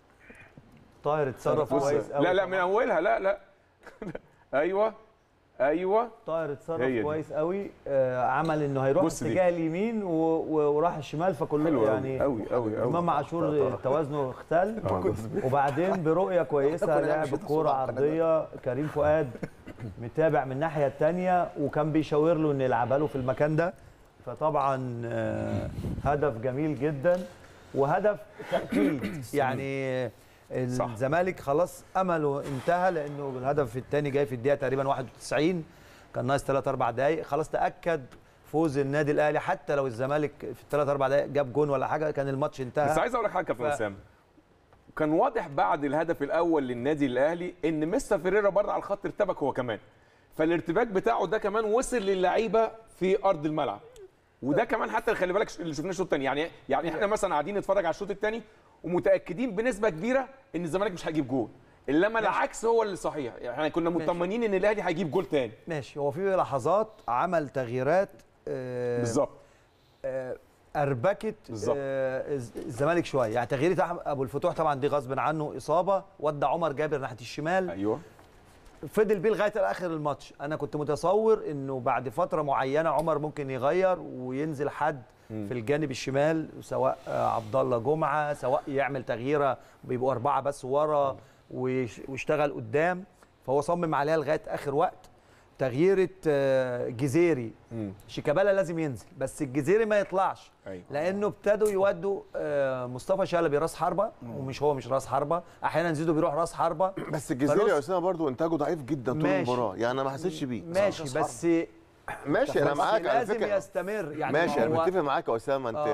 طاهر اتصرف بص كويس قوي لا لا من اولها لا لا ايوه ايوه طاهر اتصرف هي دي. كويس قوي آه عمل انه هيروح بص دي. اتجاه اليمين و... و... وراح الشمال فكله حلو أوي، يعني أوي، أوي، أوي. امام عاشور توازنه اختل آه. وبعدين برؤيه كويسه كنا لعب نمشي الكوره بسرعة على عرضيه كريم فؤاد متابع من الناحيه الثانيه وكان بيشاور له ان يلعبها له في المكان ده فطبعا آه، هدف جميل جدا وهدف تاكيد يعني صح. الزمالك خلاص امله انتهى لانه الهدف الثاني جاي في الدقيقه تقريبا 91 كان ناقص 3 4 دقائق خلاص تاكد فوز النادي الاهلي حتى لو الزمالك في الثلاث اربع دقائق جاب جون ولا حاجه كان الماتش انتهى بس عايز اقول لك حاجه يا كابتن ف- اسامه كان واضح بعد الهدف الاول للنادي الاهلي ان مستر فيريرا بره على الخط ارتبك هو كمان فالارتباك بتاعه ده كمان وصل للعيبه في ارض الملعب وده كمان حتى خلي بالك اللي شفناه الشوط الثاني يعني يعني احنا مثلا قاعدين نتفرج على الشوط الثاني ومتاكدين بنسبه كبيره ان الزمالك مش هيجيب جول انما العكس هو اللي صحيح يعني احنا كنا مطمنين ان الاهلي هيجيب جول تاني ماشي هو في لحظات عمل تغييرات آه، بالظبط آه، اربكت بالظبط. آه، الز- الزمالك شويه يعني تغيير أحمد ابو الفتوح طبعا دي غصب عنه اصابه ودى عمر جابر ناحيه الشمال ايوه فضل بيه لغايه اخر الماتش انا كنت متصور انه بعد فتره معينه عمر ممكن يغير وينزل حد في الجانب الشمال سواء آه، عبد الله جمعه سواء يعمل تغييره بيبقوا اربعه بس ورا ويش- ويشتغل قدام فهو صمم عليها لغايه اخر وقت تغييره آه، جزيري مم. شيكابالا لازم ينزل بس الجزيري ما يطلعش أيوة. لانه ابتدوا يودوا آه، مصطفى شلبي راس حربه ومش هو مش راس حربه احيانا زيدو بيروح راس حربه بس الجزيري يا فنص- اسامه برضو انتاجه ضعيف جدا طول ماشي. المباراه يعني انا ما حسيتش بيه ماشي بس ماشي انا بس معاك على لازم فكره يستمر يعني ماشي ما انا هو- متفق معاك يا اسامه انت آه.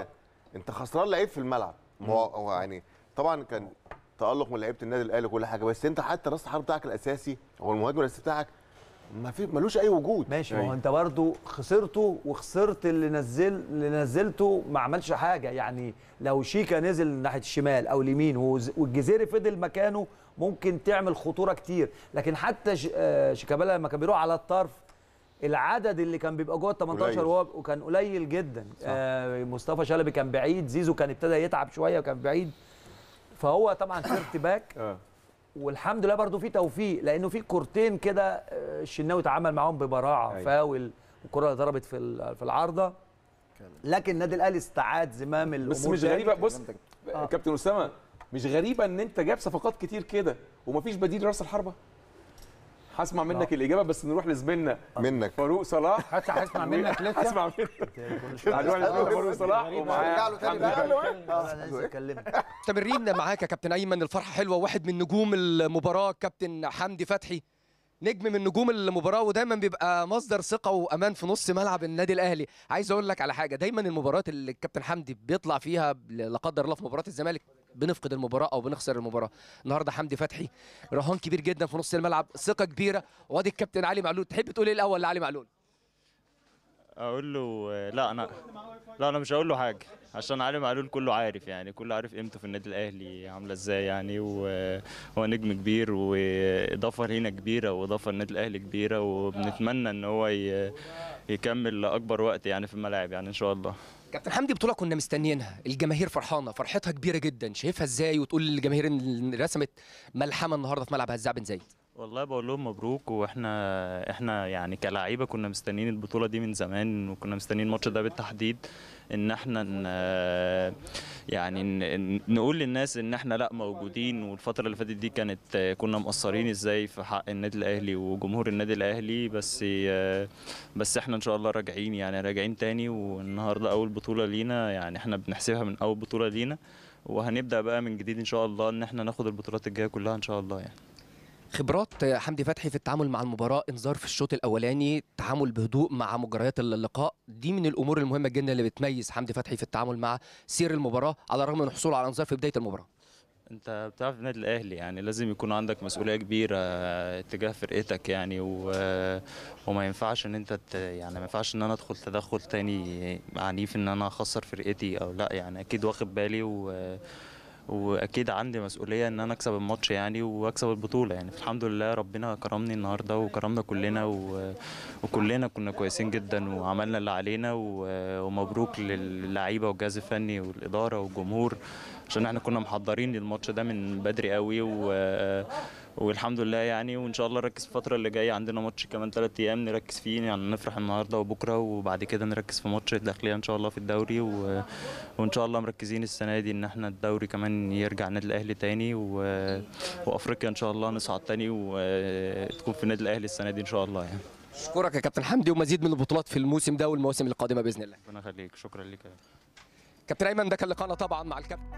انت خسران لعيب في الملعب ما هو هو يعني طبعا كان تالق من لعيبه النادي الاهلي وكل حاجه بس انت حتى راس الحرب بتاعك الاساسي او المهاجم الاساسي بتاعك ما في ملوش اي وجود ماشي ما هو انت برضه خسرته وخسرت اللي نزل اللي نزلته ما عملش حاجه يعني لو شيكا نزل ناحيه الشمال او اليمين وز- والجزيري فضل مكانه ممكن تعمل خطوره كتير لكن حتى ش- آه، شيكابالا لما كان بيروح على الطرف العدد اللي كان بيبقى جوه ال 18 قليل. وهو وكان قليل جدا آه مصطفى شلبي كان بعيد زيزو كان ابتدى يتعب شويه وكان بعيد فهو طبعا سيرت باك اه والحمد لله برضو في توفيق لانه في كورتين كده آه، الشناوي اتعامل معاهم ببراعه أيوة. فاول الكره اللي ضربت في ال- في العارضه لكن النادي الاهلي استعاد زمام الامور بس مش تاني. غريبه بص كابتن اسامه مش غريبه ان انت جايب صفقات كتير كده ومفيش بديل راس الحربه هسمع منك الاجابه بس نروح لزميلنا منك فاروق صلاح حتى هسمع منك لسه هسمع منك هنروح لزميلنا فاروق صلاح نرجع ومعاه له تاني حمدي بقى. فتحي. آه، انا لسه اكلمك مستمرين معاك يا كابتن ايمن الفرحه حلوه واحد من نجوم المباراه كابتن حمدي فتحي نجم من نجوم المباراه ودايما بيبقى مصدر ثقه وامان في نص ملعب النادي الاهلي عايز اقول لك على حاجه دايما المباريات اللي الكابتن حمدي بيطلع فيها لا قدر الله في مباراه الزمالك بنفقد المباراه او بنخسر المباراه النهارده حمدي فتحي رهان كبير جدا في نص الملعب ثقه كبيره وادي الكابتن علي معلول تحب تقول ايه الاول لعلي معلول اقول له لا انا لا انا مش هقول له حاجه عشان علي معلول كله عارف يعني كله عارف قيمته في النادي الاهلي عامله ازاي يعني وهو نجم كبير واضافه لينا كبيره واضافه للنادي الاهلي كبيره وبنتمنى ان هو ي- يكمل اكبر وقت يعني في الملاعب يعني ان شاء الله كابتن حمدي بطوله كنا مستنيينها الجماهير فرحانه فرحتها كبيره جدا شايفها ازاي وتقول للجماهير ان رسمت ملحمه النهارده في ملعب هزاع بن زايد والله بقول لهم مبروك واحنا احنا يعني كلاعيبه كنا مستنيين البطوله دي من زمان وكنا مستنيين الماتش ده بالتحديد ان احنا ن- يعني ن- نقول للناس ان احنا لا موجودين والفتره اللي فاتت دي كانت كنا مقصرين ازاي في حق النادي الاهلي وجمهور النادي الاهلي بس بس احنا ان شاء الله راجعين يعني راجعين تاني والنهارده اول بطوله لينا يعني احنا بنحسبها من اول بطوله لينا وهنبدا بقى من جديد ان شاء الله ان احنا ناخد البطولات الجايه كلها ان شاء الله يعني خبرات حمدي فتحي في التعامل مع المباراه انذار في الشوط الاولاني تعامل بهدوء مع مجريات اللقاء دي من الامور المهمه جدا اللي بتميز حمدي فتحي في التعامل مع سير المباراه على الرغم من حصوله على انذار في بدايه المباراه انت بتلعب في النادي الاهلي يعني لازم يكون عندك مسؤوليه كبيره تجاه فرقتك يعني و... وما ينفعش ان انت ت... يعني ما ينفعش ان انا ادخل تدخل تاني عنيف ان انا اخسر فرقتي او لا يعني اكيد واخد بالي و... واكيد عندي مسؤوليه ان انا اكسب الماتش يعني واكسب البطوله يعني الحمد لله ربنا كرمني النهارده وكرمنا كلنا و... وكلنا كنا كويسين جدا وعملنا اللي علينا و... ومبروك للعيبه والجهاز الفني والاداره والجمهور عشان احنا كنا محضرين للماتش ده من بدري قوي و... والحمد لله يعني وان شاء الله نركز في الفتره اللي جايه عندنا ماتش كمان ثلاث ايام نركز فيه يعني نفرح النهارده وبكره وبعد كده نركز في ماتش الداخليه ان شاء الله في الدوري و... وان شاء الله مركزين السنه دي ان احنا الدوري كمان يرجع النادي الاهلي تاني و... وافريقيا ان شاء الله نصعد تاني وتكون في النادي الاهلي السنه دي ان شاء الله يعني اشكرك يا كابتن حمدي ومزيد من البطولات في الموسم ده والمواسم القادمه باذن الله ربنا يخليك شكرا لك يا كابتن ايمن ده كان لقاءنا طبعا مع الكابتن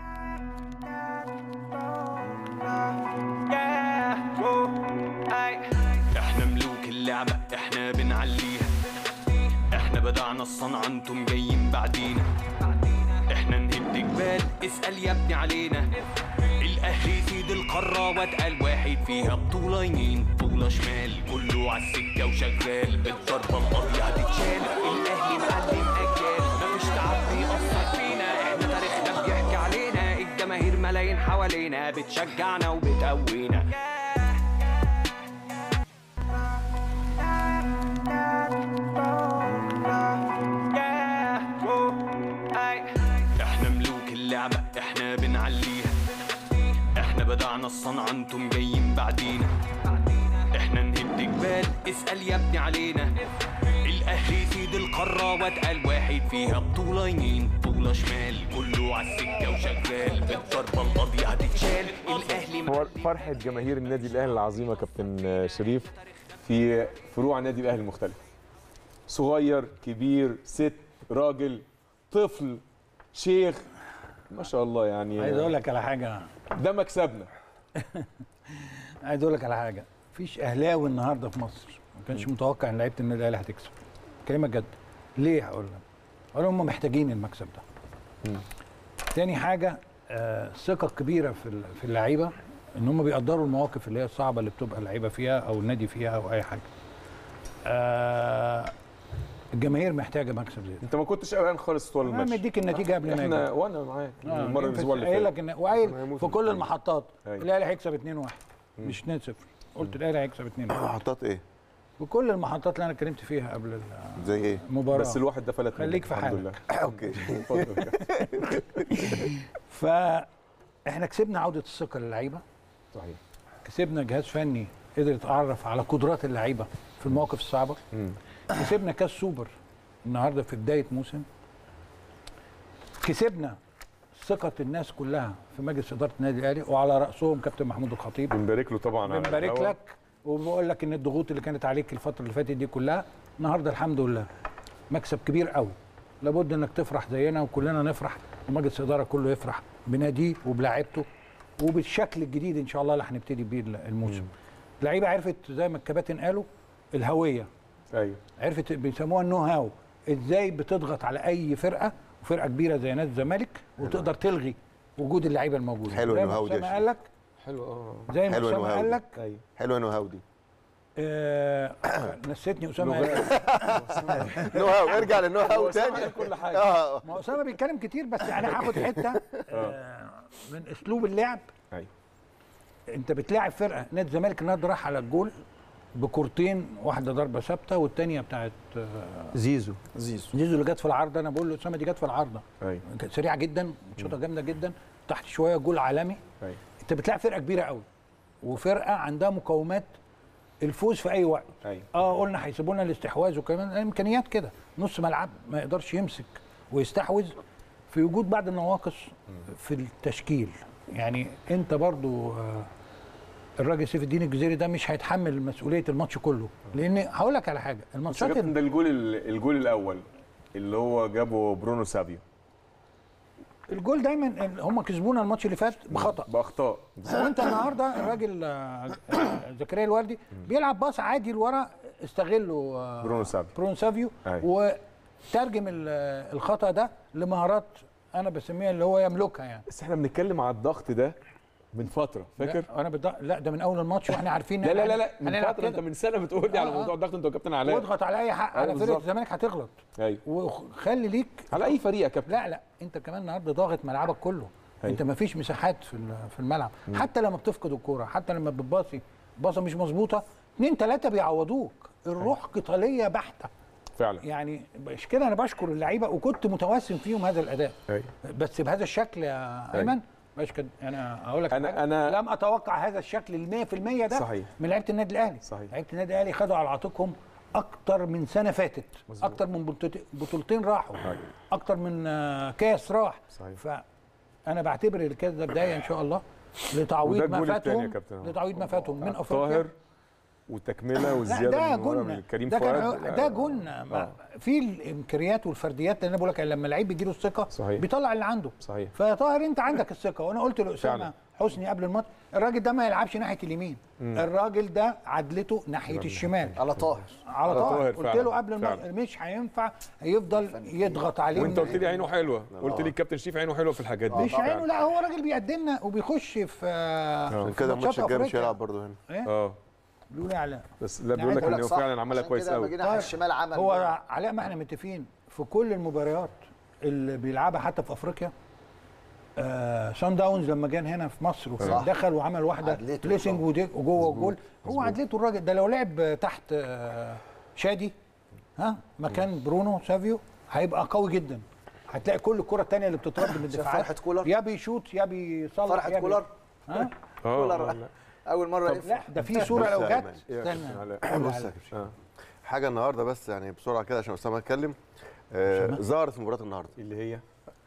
احنا ملوك اللعبة احنا بنعليها احنا بدعنا الصنعة انتم جايين بعدينا احنا نهد جبال اسأل يا ابني علينا الاهلي سيد القارة واتقل واحد فيها بطولة يمين بطولة شمال كله عالسكة وشغال الضربة القاضية هتتشال الاهلي معلم اجيال مفيش تعب بيأثر فينا احنا تاريخنا بيحكي علينا الجماهير ملايين حوالينا بتشجعنا وبتقوينا احنا ملوك اللعبة احنا بنعليها احنا بدعنا الصنعة انتم جايين بعدينا احنا نهد جبال اسأل يا ابني علينا الاهلي سيد القارة واتقل واحد فيها بطولة يمين بطولة شمال كله عالسكة وشغال بالضربة القاضية هتتشال الاهلي هو فرحة جماهير النادي الأهلي العظيمة كابتن شريف في فروع النادي الأهلي المختلفة صغير كبير ست راجل طفل شيخ ما شاء الله يعني عايز اقول لك على حاجه ده مكسبنا عايز اقول لك على حاجه مفيش اهلاوي النهارده في مصر ما كانش متوقع ان لعيبه النادي الاهلي هتكسب كلمه جد ليه هقول لك هقول هم محتاجين المكسب ده تاني حاجه آه، الثقه الكبيره في ال- في اللعيبه ان هم بيقدروا المواقف اللي هي الصعبه اللي بتبقى اللعيبه فيها او النادي فيها او اي حاجه آه، الجماهير محتاجه مكسب زي ده انت ما كنتش قلقان خالص طول انا الماتش مديك النتيجه قبل ما احنا اجي وانا معاك آه، المره ينفع الاسبوع اللي قايل فات لك إن- ما وقايل هيموت في من كل الثانية. المحطات أيوة. الاهلي هيكسب 2-1 مش 2-0 قلت الاهلي هيكسب 2-1 محطات ايه؟ وكل المحطات اللي انا اتكلمت فيها قبل ال- زي ايه؟ المباراه بس الواحد ده فلت خليك منك، في الحمد لله اوكي اتفضل فاحنا كسبنا عوده الثقه للعيبه صحيح كسبنا جهاز فني قدر يتعرف على قدرات اللعيبه في المواقف الصعبه مم. كسبنا كاس سوبر النهارده في بدايه موسم كسبنا ثقه الناس كلها في مجلس اداره النادي الاهلي وعلى راسهم كابتن محمود الخطيب بنبارك له طبعا على بنبارك الهوا. لك وبقول لك ان الضغوط اللي كانت عليك الفتره اللي فاتت دي كلها النهارده الحمد لله مكسب كبير قوي لابد انك تفرح زينا وكلنا نفرح ومجلس الاداره كله يفرح بناديه وبلاعيبته وبالشكل الجديد ان شاء الله اللي هنبتدي بيه الموسم اللعيبه عرفت زي ما الكباتن قالوا الهويه ايوه عرفت بيسموها النو هاو ازاي بتضغط على اي فرقه وفرقه كبيره زي نادي الزمالك وتقدر تلغي وجود اللعيبه الموجوده حلو زي النو ما هاو دي اسامه يا قال لك حلو اه زي ما حلو اسامه النو هاو قال دي. لك ايوه حلوه النو هاو دي آه نسيتني اسامه لغات. قال نو هاو ارجع للنو هاو تاني كل حاجه اه ما هو اسامه بيتكلم كتير بس يعني هاخد حته آه من اسلوب اللعب ايوه انت بتلاعب فرقه نادي الزمالك النهارده راح على الجول بكورتين واحده ضربه ثابته والثانيه بتاعت آه، زيزو زيزو زيزو اللي جت في العارضه انا بقول له اسامه دي جت في العارضه ايوه كانت سريعه جدا شوطه جامده جدا تحت شويه جول عالمي ايوه انت بتلاعب فرقه كبيره قوي وفرقه عندها مقومات الفوز في اي وقت ايوه اه قلنا هيسيبوا لنا الاستحواذ وكمان الامكانيات كده نص ملعب ما يقدرش يمسك ويستحوذ في وجود بعض النواقص في التشكيل يعني انت برضو آه، الراجل سيف الدين الجزيري ده مش هيتحمل مسؤوليه الماتش كله لان هقول لك على حاجه بس الماتشات كابتن ده الجول ال- الجول الاول اللي هو جابه برونو سافيو الجول دايما هم كسبونا الماتش اللي فات بخطا باخطاء وانت النهارده الراجل آه، آه، زكريا الوردي بيلعب باص عادي لورا استغله آه، برونو سافيو برونو سافيو أيوة. وترجم ال- الخطا ده لمهارات انا بسميها اللي هو يملكها يعني بس احنا بنتكلم على الضغط ده من فتره فاكر لا انا بدأ... لا ده من اول الماتش واحنا عارفين لا إن لا إحنا لا لا من هنلعب فتره انت كده. من سنه بتقول لي على آه، آه. موضوع الضغط انت وكابتن علاء واضغط على اي حق أيوة على فرقه بالظبط. الزمالك هتغلط ايوه وخلي ليك على اي فريق يا كابتن لا لا انت كمان النهارده ضاغط ملعبك كله أيوة. انت ما فيش مساحات في ال- في الملعب حتى لما بتفقد الكوره حتى لما بتباصي باصه مش مظبوطه اثنين ثلاثه بيعوضوك الروح قتاليه بحته فعلا يعني مش كده انا بشكر اللعيبه وكنت متوسم فيهم هذا الاداء ايوه بس بهذا الشكل يا ايمن مش كده انا هقول لك أنا- حاجة. أنا- لم اتوقع هذا الشكل ال 100% ده صحيح. من لعيبه النادي الاهلي صحيح. لعيبه النادي الاهلي خدوا على عاتقهم اكتر من سنه فاتت مظبوط. اكتر من بطولت- بطولتين راحوا أيوة. اكتر من آه، كاس راح صحيح. فانا بعتبر الكاس ده بدايه ان شاء الله لتعويض وده ما الجول التاني يا فاتهم كابتن. لتعويض ما فاتهم من افريقيا طاهر وتكمله لا والزياده ده من ورا جون من كريم ده فؤاد كان ده جون ما- في الامكانيات والفرديات اللي انا بقول لك لما اللعيب بيجي له الثقه صحيح. بيطلع اللي عنده صحيح فيا طاهر انت عندك الثقه وانا قلت لاسامه فعلا. حسني قبل الماتش الراجل ده ما يلعبش ناحيه اليمين الراجل ده عدلته ناحيه الشمال على طاهر على على طاهر طاهر قلت فعلا. له قبل الماتش فعلا. مش هينفع هيفضل يضغط عليه وانت من- قلت لي عينه حلوه قلت لي الكابتن شريف عينه حلوه في الحاجات دي مش عينه لا هو راجل بيقدمنا وبيخش في عشان في كده ماتشات الماتش الجاي مش أفريقيا. هيلعب برضه هنا اه بيقول ايه علاء بس ده بيقول لك عايز ان هو صح، فعلا عملها عشان كويس كده لما قوي جه ناحيه الشمال عمل هو علاء ما احنا متفقين في كل المباريات اللي بيلعبها حتى في افريقيا آه سان داونز لما جان هنا في مصر وكان صح. دخل وعمل واحده عدلته بليسنج طبعا. ودي- وجوه الجول هو عدلته الراجل ده لو لعب تحت آه شادي ها مكان برونو سافيو هيبقى قوي جدا هتلاقي كل الكره الثانيه اللي بتترد من الدفاعات فرحة كولر؟ يا بيشوط يا بيصلح فرحه يا بي- كولر ها اه كولر آه، لا. اول مره طب يفرح لا ده في صوره بص لو يا جت أيمن. يا استنى كابتن علاء. بص يا كابتن آه. حاجه النهارده بس يعني بسرعه كده عشان اسامه اتكلم آه، أسامة؟ ظهرت في مباراه النهارده اللي هي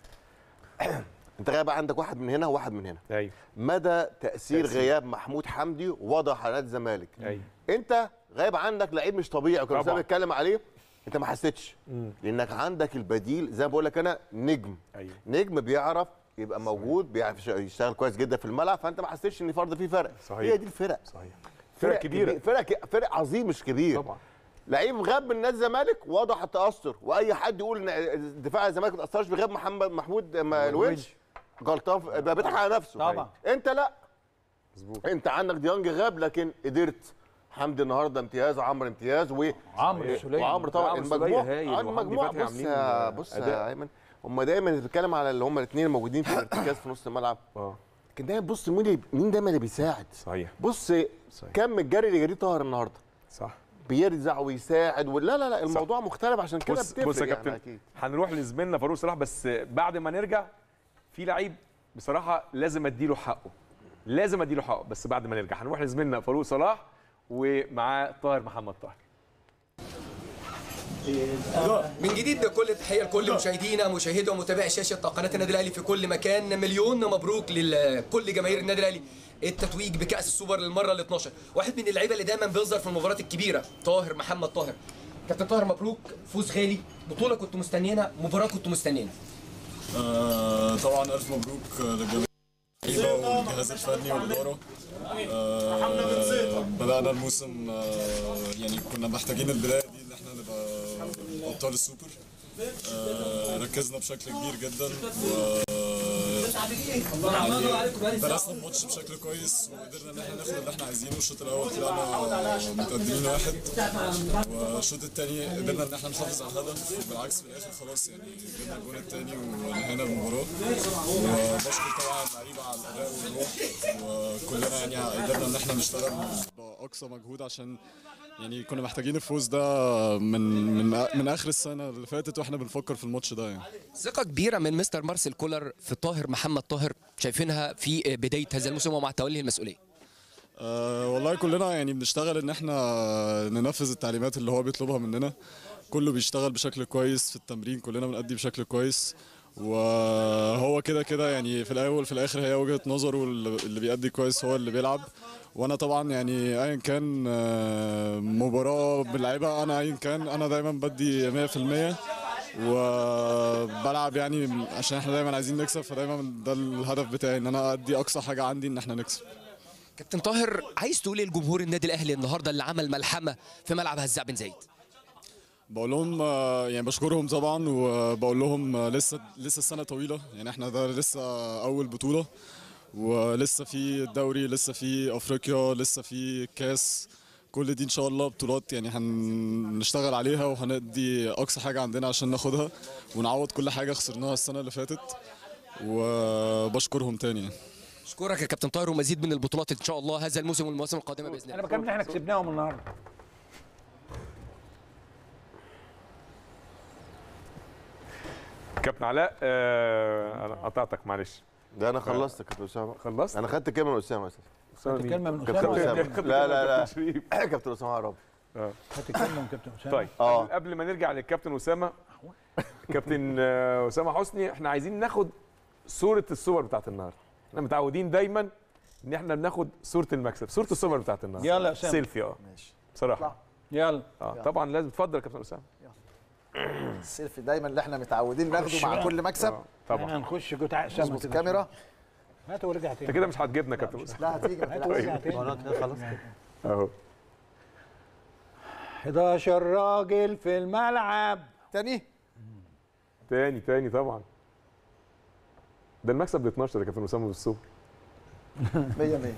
انت غايب عندك واحد من هنا وواحد من هنا ايوه مدى تاثير تأثير. غياب محمود حمدي واضح على نادي الزمالك ايوه انت غايب عندك لعيب مش طبيعي وكان طبعا. اسامه بيتكلم عليه انت ما حسيتش لانك عندك البديل زي ما بقول لك انا نجم ايوه نجم بيعرف يبقى موجود بيعرف يش- يشتغل كويس جدا في الملعب فانت ما حسيتش ان فرض في فرق صحيح. هي دي الفرق صحيح فرق كبيره كبير- فرق ك- فرق عظيم مش كبير طبعا لعيب غاب من نادي الزمالك واضح التاثر واي حد يقول ان دفاع الزمالك ما تاثرش بغياب محمد محمود م- الونش غلطان في- يبقى بيضحك على نفسه طبعا. انت لا مظبوط انت عندك ديانج غاب لكن قدرت حمدي النهارده امتياز وعمرو امتياز و عمرو سليم وعمرو طبعا عمرو سولية المجموع هايل آه، وحمدي المجموع فتحي بص عاملين يا بص أداء. يا ايمن هم دايما بيتكلم على اللي هم الاثنين الموجودين في الارتكاز في نص الملعب اه لكن دايما بص مين اللي- مين دايما اللي بيساعد صحيح بص صحيح. كم الجري اللي جريه طاهر النهارده صح بيرزع ويساعد ولا لا لا الموضوع مختلف عشان كده بص بتفرق بص يا يعني كابتن أكيد. هنروح لزميلنا فاروق صلاح بس بعد ما نرجع في لعيب بصراحه لازم اديله حقه لازم اديله حقه بس بعد ما نرجع هنروح لزميلنا فاروق صلاح ومعاه طاهر محمد طاهر من جديد كل التحيه لكل مشاهدينا مشاهدي ومتابعي شاشه قناه النادي الاهلي في كل مكان مليون مبروك لكل جماهير النادي الاهلي التتويج بكاس السوبر للمره ال 12 واحد من اللعيبه اللي دايما بيظهر في المباريات الكبيره طاهر محمد طاهر كابتن طاهر مبروك فوز غالي بطوله كنتوا مستنيينها مباراه كنتوا مستنيينها آه، طبعا الف مبروك للجميع والجهاز الفني والاداره آه، بدانا الموسم آه، يعني كنا محتاجين البدايه دي ان احنا نبقى ابطال السوبر آه، ركزنا بشكل كبير جدا و يعني درسنا الماتش بشكل كويس وقدرنا ان احنا ناخد اللي احنا عايزينه الشوط الاول طلعنا متقدمين واحد والشوط الثاني قدرنا ان احنا نحافظ على الهدف وبالعكس في الاخر خلاص يعني جبنا الجون الثاني وانهينا المباراه وبشكر طبعا اللعيبه على الاداء والروح وكلنا يعني قدرنا ان احنا نشتغل باقصى مجهود عشان يعني كنا محتاجين الفوز ده من من من اخر السنه اللي فاتت واحنا بنفكر في الماتش ده يعني ثقه كبيره من مستر مارسيل كولر في طاهر محمد طاهر شايفينها في بدايه هذا الموسم ومع تولي المسؤوليه أه والله كلنا يعني بنشتغل ان احنا ننفذ التعليمات اللي هو بيطلبها مننا كله بيشتغل بشكل كويس في التمرين كلنا بنأدي بشكل كويس وهو كده كده يعني في الاول في الاخر هي وجهة نظره اللي بيأدي كويس هو اللي بيلعب وانا طبعا يعني ايا كان آه، مباراة باللعيبة انا ايا كان انا دايما بدي 100% وبلعب يعني عشان احنا دايما عايزين نكسب فدايما ده الهدف بتاعي ان انا ادي اقصى حاجة عندي ان احنا نكسب كابتن طاهر عايز تقول ايه لجمهور النادي الاهلي النهارده اللي عمل ملحمه في ملعب هزاع بن زايد بقول لهم آه، يعني بشكرهم طبعا وبقول لهم آه، لسه لسه السنه طويله يعني احنا ده لسه اول بطوله ولسه في الدوري لسه في افريقيا لسه في كاس كل دي ان شاء الله بطولات يعني هنشتغل عليها وهندي اقصى حاجه عندنا عشان ناخدها ونعوض كل حاجه خسرناها السنه اللي فاتت وبشكرهم تاني يعني. اشكرك يا كابتن طاهر ومزيد من البطولات ان شاء الله هذا الموسم والمواسم القادمه باذن الله انا بكمل احنا كسبناهم النهارده كابتن علاء آه انا قطعتك معلش ده انا خلصت يا كابتن اسامه خلصت انا خدت كلمه من اسامه اساسا أسامة خدت مين؟ كلمه من كابتن اسامه اسامه خدت لا كلمة لا لا كابتن شريف. كابتن اسامه عرب خدت كلمه من كابتن اسامه طيب آه. قبل- قبل ما نرجع للكابتن اسامه كابتن آه، اسامه حسني احنا عايزين ناخد صوره الصور بتاعت النهارده احنا متعودين دايما ان احنا بناخد صوره المكسب صوره الصور بتاعت النهارده يلا يا أسامة. سيلفي اه ماشي بصراحه يلا اه طبعا لازم اتفضل يا كابتن اسامه السيلفي دايما اللي احنا متعودين ناخده مع بقى. كل مكسب آه، طبعا احنا نخش جوه تعال اسامه اظبط كده. الكاميرا هات ورجع انت تاني كده مش هتجيبنا يا كابتن اسامه لا هتيجي ما هات تقلقش. ورجع تاني خلاص كده اهو 11 راجل في الملعب تاني تاني تاني طبعا ده المكسب ب 12 يا كابتن اسامه بالسوبر 100 100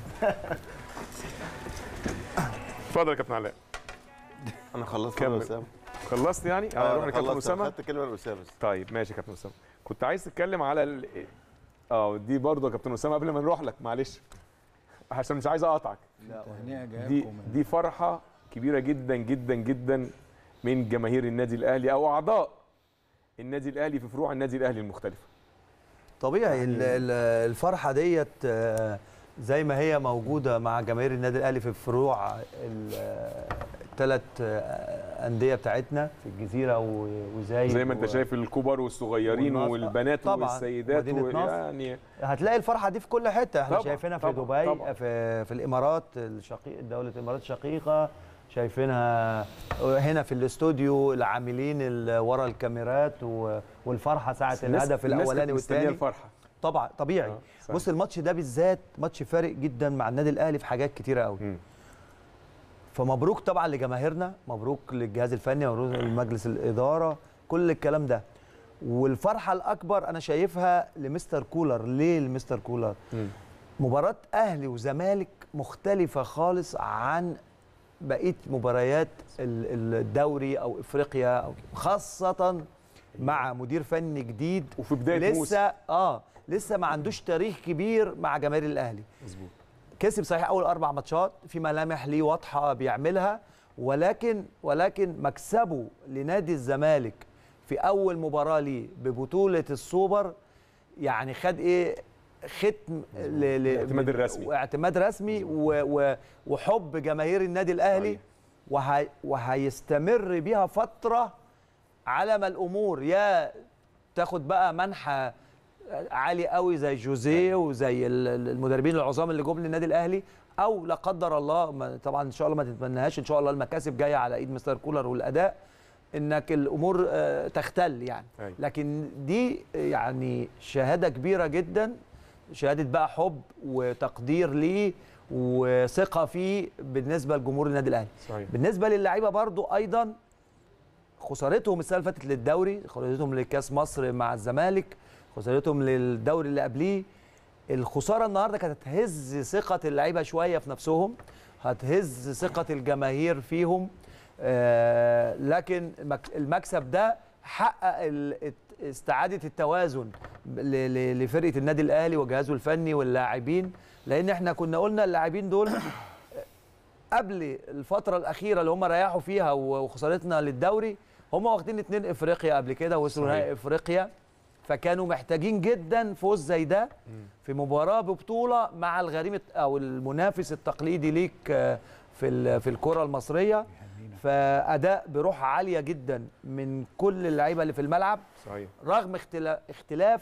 اتفضل يا كابتن علاء انا خلصت كمل. كلمه اسامه خلصت يعني آه، هنروح أنا لكابتن خلصت، أنا اسامه خدت كلمه من اسامه طيب ماشي يا كابتن اسامه كنت عايز تتكلم على ال... اه دي برضه يا كابتن اسامه قبل ما نروح لك معلش عشان مش عايز اقطعك تهنئه دي جايبكم دي فرحه كبيره جدا جدا جدا من جماهير النادي الاهلي او اعضاء النادي الاهلي في فروع النادي الاهلي المختلفه طبيعي ال- ال- الفرحه ديت آه، زي ما هي موجوده مع جماهير النادي الاهلي في فروع الثلاث انديه بتاعتنا في الجزيره و- وزايد زي ما انت و- شايف الكبار والصغيرين والنصر. والبنات طبعاً. والسيدات ومدينة نصر. يعني هتلاقي الفرحه دي في كل حته احنا طبعاً، شايفينها في طبعاً، دبي طبعاً. في في الامارات الشقيق دوله الامارات الشقيقه شايفينها هنا في الاستوديو العاملين ال- ورا الكاميرات و- والفرحه ساعه الناس- الهدف الناس الاولاني كانت مستنية والثاني الفرحه طبعا طبيعي آه، صح. بص الماتش ده بالذات ماتش فارق جدا مع النادي الاهلي في حاجات كتيره قوي مم. فمبروك طبعا لجماهيرنا مبروك للجهاز الفني مبروك لمجلس الاداره كل الكلام ده والفرحه الاكبر انا شايفها لمستر كولر ليه لمستر كولر مباراه اهلي وزمالك مختلفه خالص عن بقيه مباريات ال- الدوري او افريقيا أو خاصه مع مدير فني جديد وفي بداية لسه موسم. اه لسه ما عندوش تاريخ كبير مع جماهير الاهلي مظبوط كسب صحيح اول اربع ماتشات في ملامح ليه واضحه بيعملها ولكن ولكن مكسبه لنادي الزمالك في اول مباراه ليه ببطوله السوبر يعني خد ايه ختم ل- ل- الاعتماد الرسمي. اعتماد رسمي و و وحب جماهير النادي الاهلي وهي وهيستمر بيها فتره على ما الامور يا تاخد بقى منحى عالي قوي زي جوزيه وزي ال- ال- المدربين العظام اللي جم للنادي الاهلي او لا قدر الله ما- طبعا ان شاء الله ما تتمناهاش ان شاء الله المكاسب جايه على ايد مستر كولر والاداء انك الامور آه، تختل يعني أيوة. لكن دي يعني شهاده كبيره جدا شهاده بقى حب وتقدير ليه وثقه فيه بالنسبه لجمهور النادي الاهلي صحيح بالنسبه للعيبه برضو ايضا خسارتهم السنه اللي فاتت للدوري خسارتهم لكاس مصر مع الزمالك خسارتهم للدوري اللي قبليه الخساره النهارده كانت هتهز ثقه اللعيبه شويه في نفسهم هتهز ثقه الجماهير فيهم آه لكن المك- المكسب ده حقق ال- الت- استعاده التوازن ل- ل- لفرقه النادي الاهلي وجهازه الفني واللاعبين لان احنا كنا قلنا اللاعبين دول قبل الفتره الاخيره اللي هم ريحوا فيها وخسارتنا للدوري هم واخدين اتنين افريقيا قبل كده وصلوا صحيح. نهائي افريقيا فكانوا محتاجين جدا فوز زي ده في مباراه ببطوله مع الغريم الت- او المنافس التقليدي ليك آه، في ال- في الكره المصريه فاداء بروح عاليه جدا من كل اللعيبه اللي في الملعب صحيح رغم اختلا- اختلاف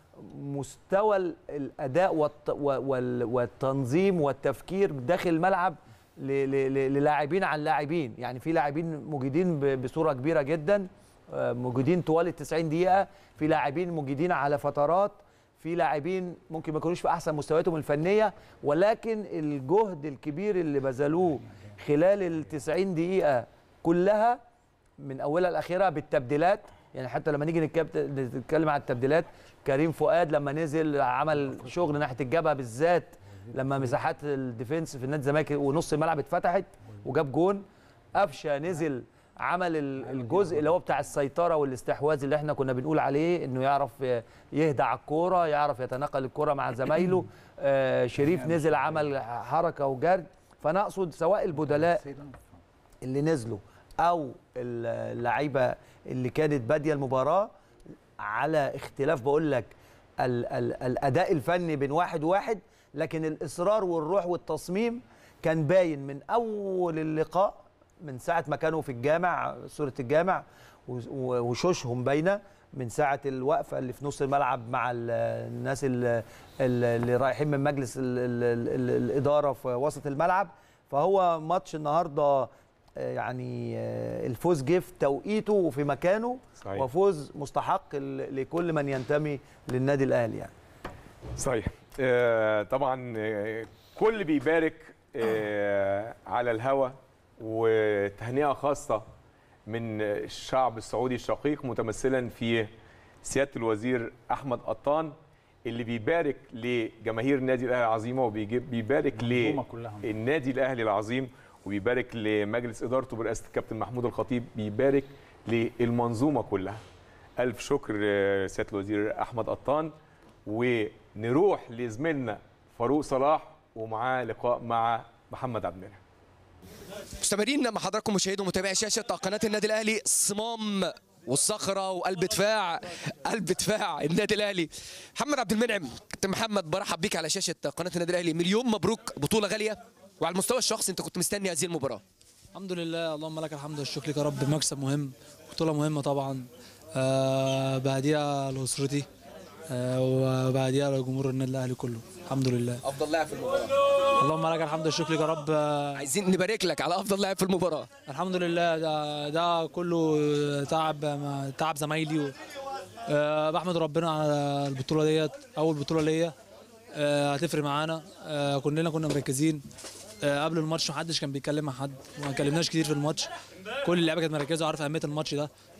مستوى ال- الاداء والت- و- وال- والتنظيم والتفكير داخل الملعب ل- ل- ل- للاعبين عن لاعبين يعني في لاعبين مجيدين ب- بصوره كبيره جدا آه، مجيدين طوال ال 90 دقيقه في لاعبين مجيدين على فترات في لاعبين ممكن ما يكونوش في احسن مستوياتهم الفنيه ولكن الجهد الكبير اللي بذلوه خلال ال 90 دقيقه كلها من اولها لاخرها بالتبديلات يعني حتى لما نيجي نتكب- نتكلم عن التبديلات كريم فؤاد لما نزل عمل شغل ناحيه الجبهه بالذات لما مساحات الديفنس في النادي الزمالك ونص الملعب اتفتحت وجاب جون قفشه نزل عمل ال- الجزء اللي هو بتاع السيطره والاستحواذ اللي احنا كنا بنقول عليه انه يعرف يهدى على الكوره يعرف يتناقل الكوره مع زمايله آه شريف نزل عمل حركه وجري فانا اقصد سواء البدلاء اللي نزلوا او اللعيبه اللي كانت باديه المباراه على اختلاف بقول لك ال ال الاداء الفني بين واحد وواحد لكن الاصرار والروح والتصميم كان باين من اول اللقاء من ساعه ما كانوا في الجامع صوره الجامع و- و- وشوشهم باينه من ساعه الوقفه اللي في نص الملعب مع ال- الناس ال- ال- اللي رايحين من مجلس ال ال ال ال الاداره في وسط الملعب فهو ماتش النهارده آه، يعني آه، الفوز جه في توقيته وفي مكانه صحيح. وفوز مستحق ل- لكل من ينتمي للنادي الاهلي يعني صحيح آه طبعا آه، كل بيبارك آه على الهوا وتهنئه خاصه من الشعب السعودي الشقيق متمثلا في سياده الوزير احمد قطان اللي بيبارك لجماهير النادي الاهلي العظيمه وبيبارك المنظومة كلها. للنادي الاهلي العظيم وبيبارك لمجلس ادارته برئاسه الكابتن محمود الخطيب بيبارك للمنظومه كلها الف شكر آه، سياده الوزير احمد قطان ونروح لزميلنا فاروق صلاح ومعاه لقاء مع محمد عبد المنعم مستمرين مع حضراتكم مشاهدي ومتابعي شاشه قناه النادي الاهلي صمام والصخره وقلب دفاع قلب دفاع النادي الاهلي محمد عبد المنعم كابتن محمد برحب بيك على شاشه قناه النادي الاهلي مليون مبروك بطوله غاليه وعلى المستوى الشخصي انت كنت مستني هذه المباراه الحمد لله اللهم لك الحمد والشكر لك يا رب مكسب مهم بطولة مهمة طبعا آه بعديها لأسرتي آه وبعديها لجمهور النادي الأهلي كله الحمد لله افضل لاعب في المباراه اللهم لك الحمد والشكر لك يا رب آه عايزين نبارك لك على افضل لاعب في المباراه الحمد لله ده ده كله تعب ما- تعب زمايلي و- آه بحمد ربنا على البطولة ديت أول بطولة ليا آه هتفرق معانا آه كلنا كنا مركزين آه قبل الماتش محدش كان بيتكلم مع حد ما اتكلمناش كتير في الماتش كل اللعيبه كانت مركزه وعارفه اهميه الماتش ده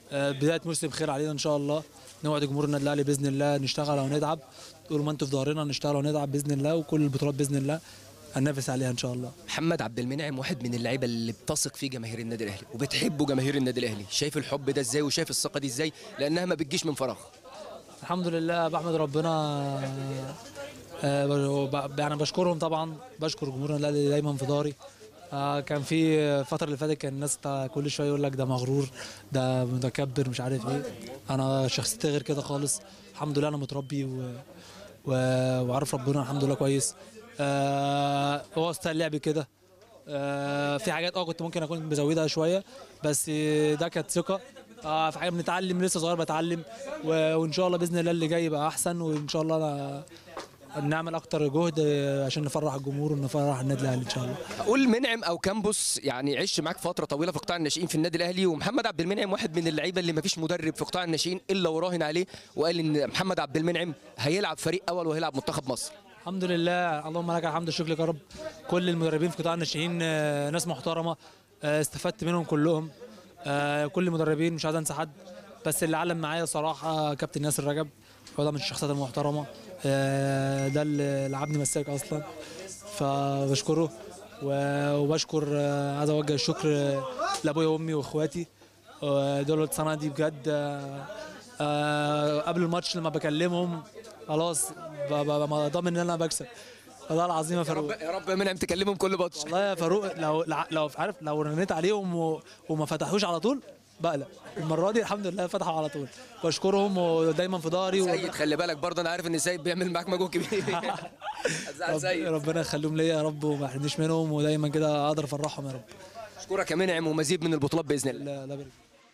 آه، بدايه موسم خير علينا ان شاء الله نوعد جمهور النادي الاهلي باذن الله نشتغل ونتعب طول ما انتوا في ظهرنا نشتغل ونتعب باذن الله وكل البطولات باذن الله هننافس عليها ان شاء الله محمد عبد المنعم واحد من اللعيبه اللي بتثق فيه جماهير النادي الاهلي وبتحبه جماهير النادي الاهلي شايف الحب ده ازاي وشايف الثقه دي ازاي لانها ما بتجيش من فراغ الحمد لله بحمد ربنا آه، ب- يعني بشكرهم طبعا بشكر جمهور الاهلي دايما في ظهري آه، كان في الفترة اللي فاتت كان الناس تا- كل شوية يقول لك ده مغرور ده متكبر مش عارف ايه انا شخصيتي غير كده خالص الحمد لله انا متربي و... و... وعارف ربنا الحمد لله كويس آه هو ستايل لعبي كده آه في حاجات اه كنت ممكن اكون مزودها شويه بس ده كانت ثقه آه في حاجه بنتعلم لسه صغير بتعلم و... وان شاء الله باذن الله اللي جاي يبقى احسن وان شاء الله أنا... نعمل اكتر جهد عشان نفرح الجمهور ونفرح النادي الاهلي ان شاء الله اقول منعم او كامبوس يعني عشت معاك فتره طويله في قطاع الناشئين في النادي الاهلي ومحمد عبد المنعم واحد من اللعيبه اللي ما فيش مدرب في قطاع الناشئين الا وراهن عليه وقال ان محمد عبد المنعم هيلعب فريق اول وهيلعب منتخب مصر الحمد لله اللهم لك الحمد والشكر يا رب كل المدربين في قطاع الناشئين آه، ناس محترمه آه، استفدت منهم كلهم آه، كل المدربين مش عايز انسى حد بس اللي علم معايا صراحه كابتن ياسر رجب هو ده من الشخصيات المحترمه آه، ده اللي لعبني مساك اصلا فبشكره و- وبشكر آه، عايز اوجه الشكر آه، لابويا وامي واخواتي آه، دول السنه دي بجد آه، آه، قبل الماتش لما بكلمهم خلاص ب- ب- ب- ضامن ان انا بكسب والله العظيم يا فاروق يا رب يا منعم تكلمهم كل ماتش والله يا فاروق لو لو عارف لو رنيت عليهم و- وما فتحوش على طول بقلق المره دي الحمد لله فتحوا على طول بشكرهم ودايما في ظهري و- سيد خلي بالك برضه انا عارف ان سيد بيعمل معاك مجهود كبير هتزعل رب سيد ربنا يخليهم ليا يا رب وما يحرمنيش منهم ودايما كده اقدر افرحهم يا رب اشكرك يا منعم ومزيد من البطولات باذن الله لا لا بارك.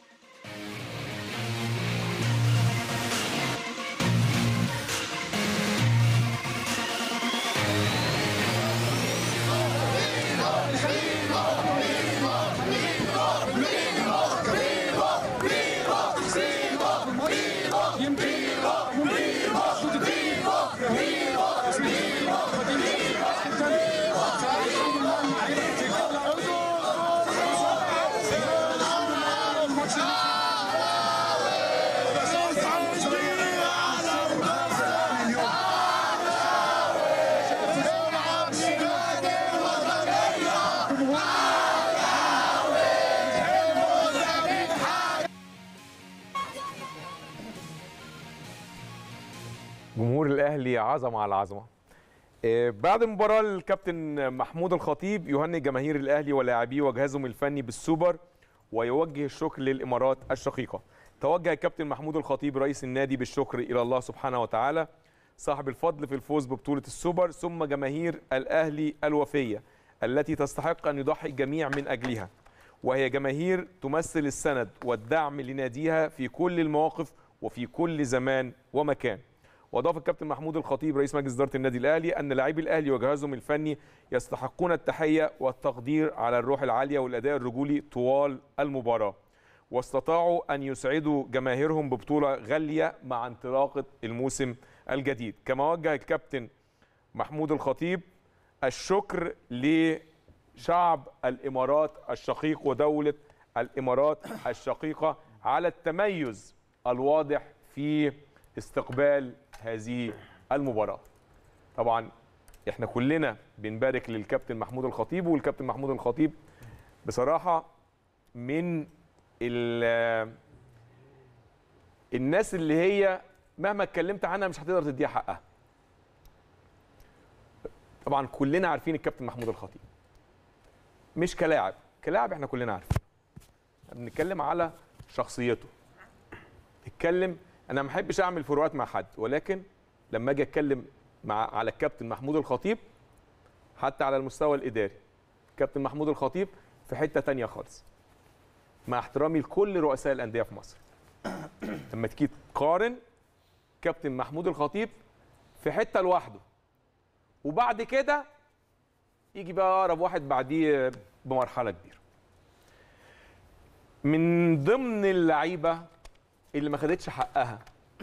جمهور الاهلي عظمه على عظمه آه، بعد المباراه الكابتن محمود الخطيب يهنئ جماهير الاهلي ولاعبيه وجهازهم الفني بالسوبر ويوجه الشكر للامارات الشقيقه توجه الكابتن محمود الخطيب رئيس النادي بالشكر الى الله سبحانه وتعالى صاحب الفضل في الفوز ببطوله السوبر ثم جماهير الاهلي الوفيه التي تستحق ان يضحي الجميع من اجلها وهي جماهير تمثل السند والدعم لناديها في كل المواقف وفي كل زمان ومكان واضاف الكابتن محمود الخطيب رئيس مجلس اداره النادي الاهلي ان لاعبي الاهلي وجهازهم الفني يستحقون التحيه والتقدير على الروح العاليه والاداء الرجولي طوال المباراه واستطاعوا ان يسعدوا جماهيرهم ببطوله غاليه مع انطلاقه الموسم الجديد كما وجه الكابتن محمود الخطيب الشكر لشعب الامارات الشقيق ودوله الامارات الشقيقه على التميز الواضح في استقبال هذه المباراه. طبعا احنا كلنا بنبارك للكابتن محمود الخطيب والكابتن محمود الخطيب بصراحه من ال- الناس اللي هي مهما اتكلمت عنها مش هتقدر تديها حقها. طبعا كلنا عارفين الكابتن محمود الخطيب. مش كلاعب، كلاعب احنا كلنا عارفين. بنتكلم على شخصيته. اتكلم انا ما احبش اعمل فروقات مع حد ولكن لما اجي اتكلم مع على الكابتن محمود الخطيب حتى على المستوى الاداري كابتن محمود الخطيب في حته تانية خالص مع احترامي لكل رؤساء الانديه في مصر لما تيجي تقارن كابتن محمود الخطيب في حته لوحده وبعد كده يجي بقى اقرب واحد بعديه بمرحله كبيره من ضمن اللعيبه اللي ما خدتش حقها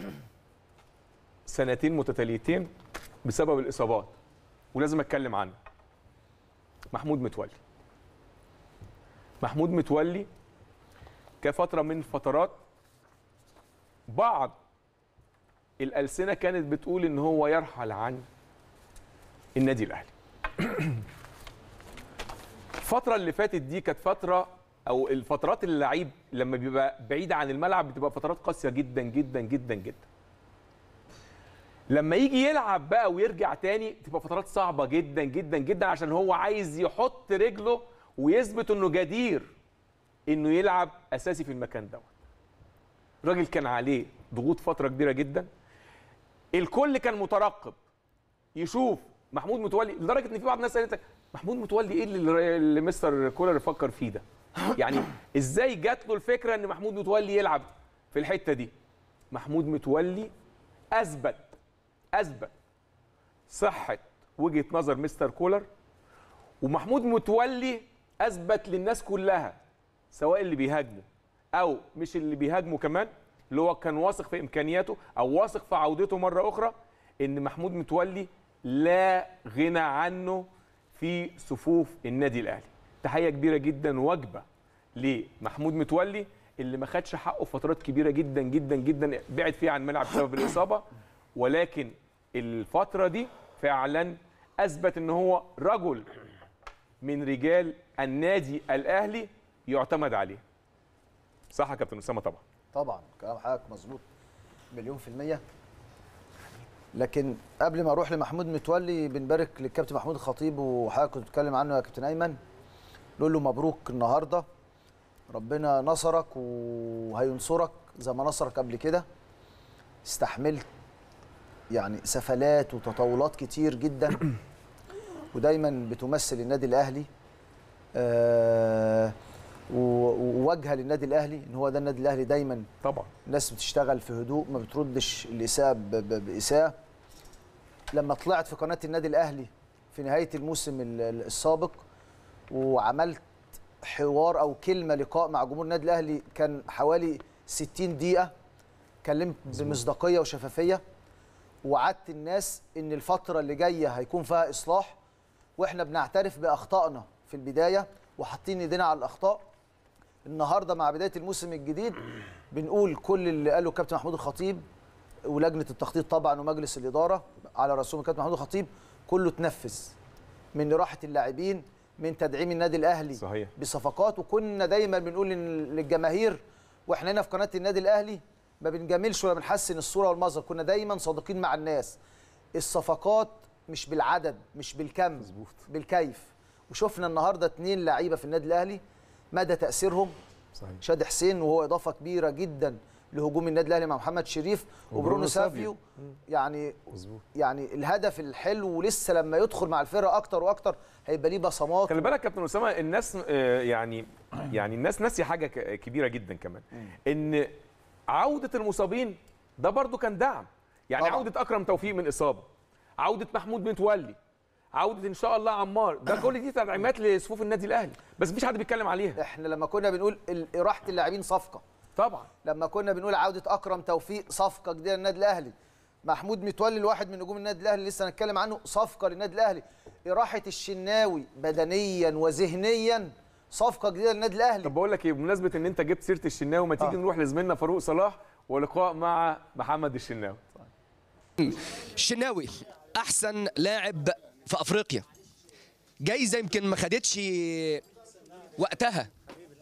سنتين متتاليتين بسبب الاصابات ولازم اتكلم عنه محمود متولي محمود متولي كفتره من فترات بعض الألسنة كانت بتقول إن هو يرحل عن النادي الأهلي الفترة اللي فاتت دي كانت فترة أو الفترات اللي اللعيب لما بيبقى بعيد عن الملعب بتبقى فترات قاسية جدا جدا جدا جدا لما يجي يلعب بقى ويرجع تاني تبقى فترات صعبة جدا جدا جدا عشان هو عايز يحط رجله ويثبت انه جدير انه يلعب اساسي في المكان دوت الراجل كان عليه ضغوط فترة كبيرة جدا الكل كان مترقب يشوف محمود متولي لدرجة ان في بعض الناس قالت لك محمود متولي ايه اللي, اللي مستر كولر فكر فيه ده يعني ازاي جات له الفكرة ان محمود متولي يلعب في الحتة دي محمود متولي اثبت اثبت صحه وجهه نظر مستر كولر ومحمود متولي اثبت للناس كلها سواء اللي بيهاجمه او مش اللي بيهاجمه كمان اللي هو كان واثق في امكانياته او واثق في عودته مره اخرى ان محمود متولي لا غنى عنه في صفوف النادي الاهلي تحيه كبيره جدا وجبه لمحمود متولي اللي ما خدش حقه فترات كبيره جدا جدا جدا بعد فيها عن الملعب بسبب الاصابه ولكن الفترة دي فعلا أثبت أن هو رجل من رجال النادي الأهلي يعتمد عليه صح يا كابتن أسامة طبعا طبعا كلام حضرتك مظبوط مليون في المية لكن قبل ما اروح لمحمود متولي بنبارك للكابتن محمود الخطيب وحضرتك كنت بتتكلم عنه يا كابتن ايمن نقول له مبروك النهارده ربنا نصرك وهينصرك زي ما نصرك قبل كده استحملت يعني سفلات وتطاولات كتير جدا ودايما بتمثل النادي الاهلي آه وواجهه للنادي الاهلي ان هو ده النادي الاهلي دايما طبعا الناس بتشتغل في هدوء ما بتردش الاساءه ب- ب- باساءه لما طلعت في قناه النادي الاهلي في نهايه الموسم ال- ال- السابق وعملت حوار او كلمه لقاء مع جمهور النادي الاهلي كان حوالي 60 دقيقه كلمت بمصداقيه وشفافيه وعدت الناس ان الفتره اللي جايه هيكون فيها اصلاح واحنا بنعترف باخطائنا في البدايه وحاطين ايدينا على الاخطاء النهارده مع بدايه الموسم الجديد بنقول كل اللي قاله كابتن محمود الخطيب ولجنه التخطيط طبعا ومجلس الاداره على رسوم كابتن محمود الخطيب كله اتنفذ من راحه اللاعبين من تدعيم النادي الاهلي صحيح بصفقات وكنا دايما بنقول إن للجماهير واحنا هنا في قناه النادي الاهلي ما بنجاملش ولا بنحسن الصوره والمظهر كنا دايما صادقين مع الناس الصفقات مش بالعدد مش بالكم مزبوط. بالكيف وشفنا النهارده اتنين لعيبه في النادي الاهلي مدى تاثيرهم صحيح شادي حسين وهو اضافه كبيره جدا لهجوم النادي الاهلي مع محمد شريف وبرونو وبرونو سافيو. سافيو يعني مظبوط يعني الهدف الحلو ولسه لما يدخل مع الفرقه اكتر واكتر هيبقى ليه بصمات خلي بالك كابتن اسامه الناس آه، يعني يعني الناس ناسيه حاجه ك- كبيره جدا كمان ان عوده المصابين ده برضو كان دعم يعني طبعاً. عوده اكرم توفيق من اصابه عوده محمود متولي عوده ان شاء الله عمار ده كل دي تدعيمات لصفوف النادي الاهلي بس مفيش حد بيتكلم عليها احنا لما كنا بنقول ال- راحه اللاعبين صفقه طبعا لما كنا بنقول عوده اكرم توفيق صفقه جديده للنادي الاهلي محمود متولي الواحد من نجوم النادي الاهلي اللي لسه هنتكلم عنه صفقه للنادي الاهلي راحه الشناوي بدنيا وذهنيا صفقه جديده للنادي الاهلي طب بقول لك ايه بمناسبه ان انت جبت سيره الشناوي ما تيجي آه. نروح لزميلنا فاروق صلاح ولقاء مع محمد الشناوي الشناوي احسن لاعب في افريقيا جايزه يمكن ما خدتش وقتها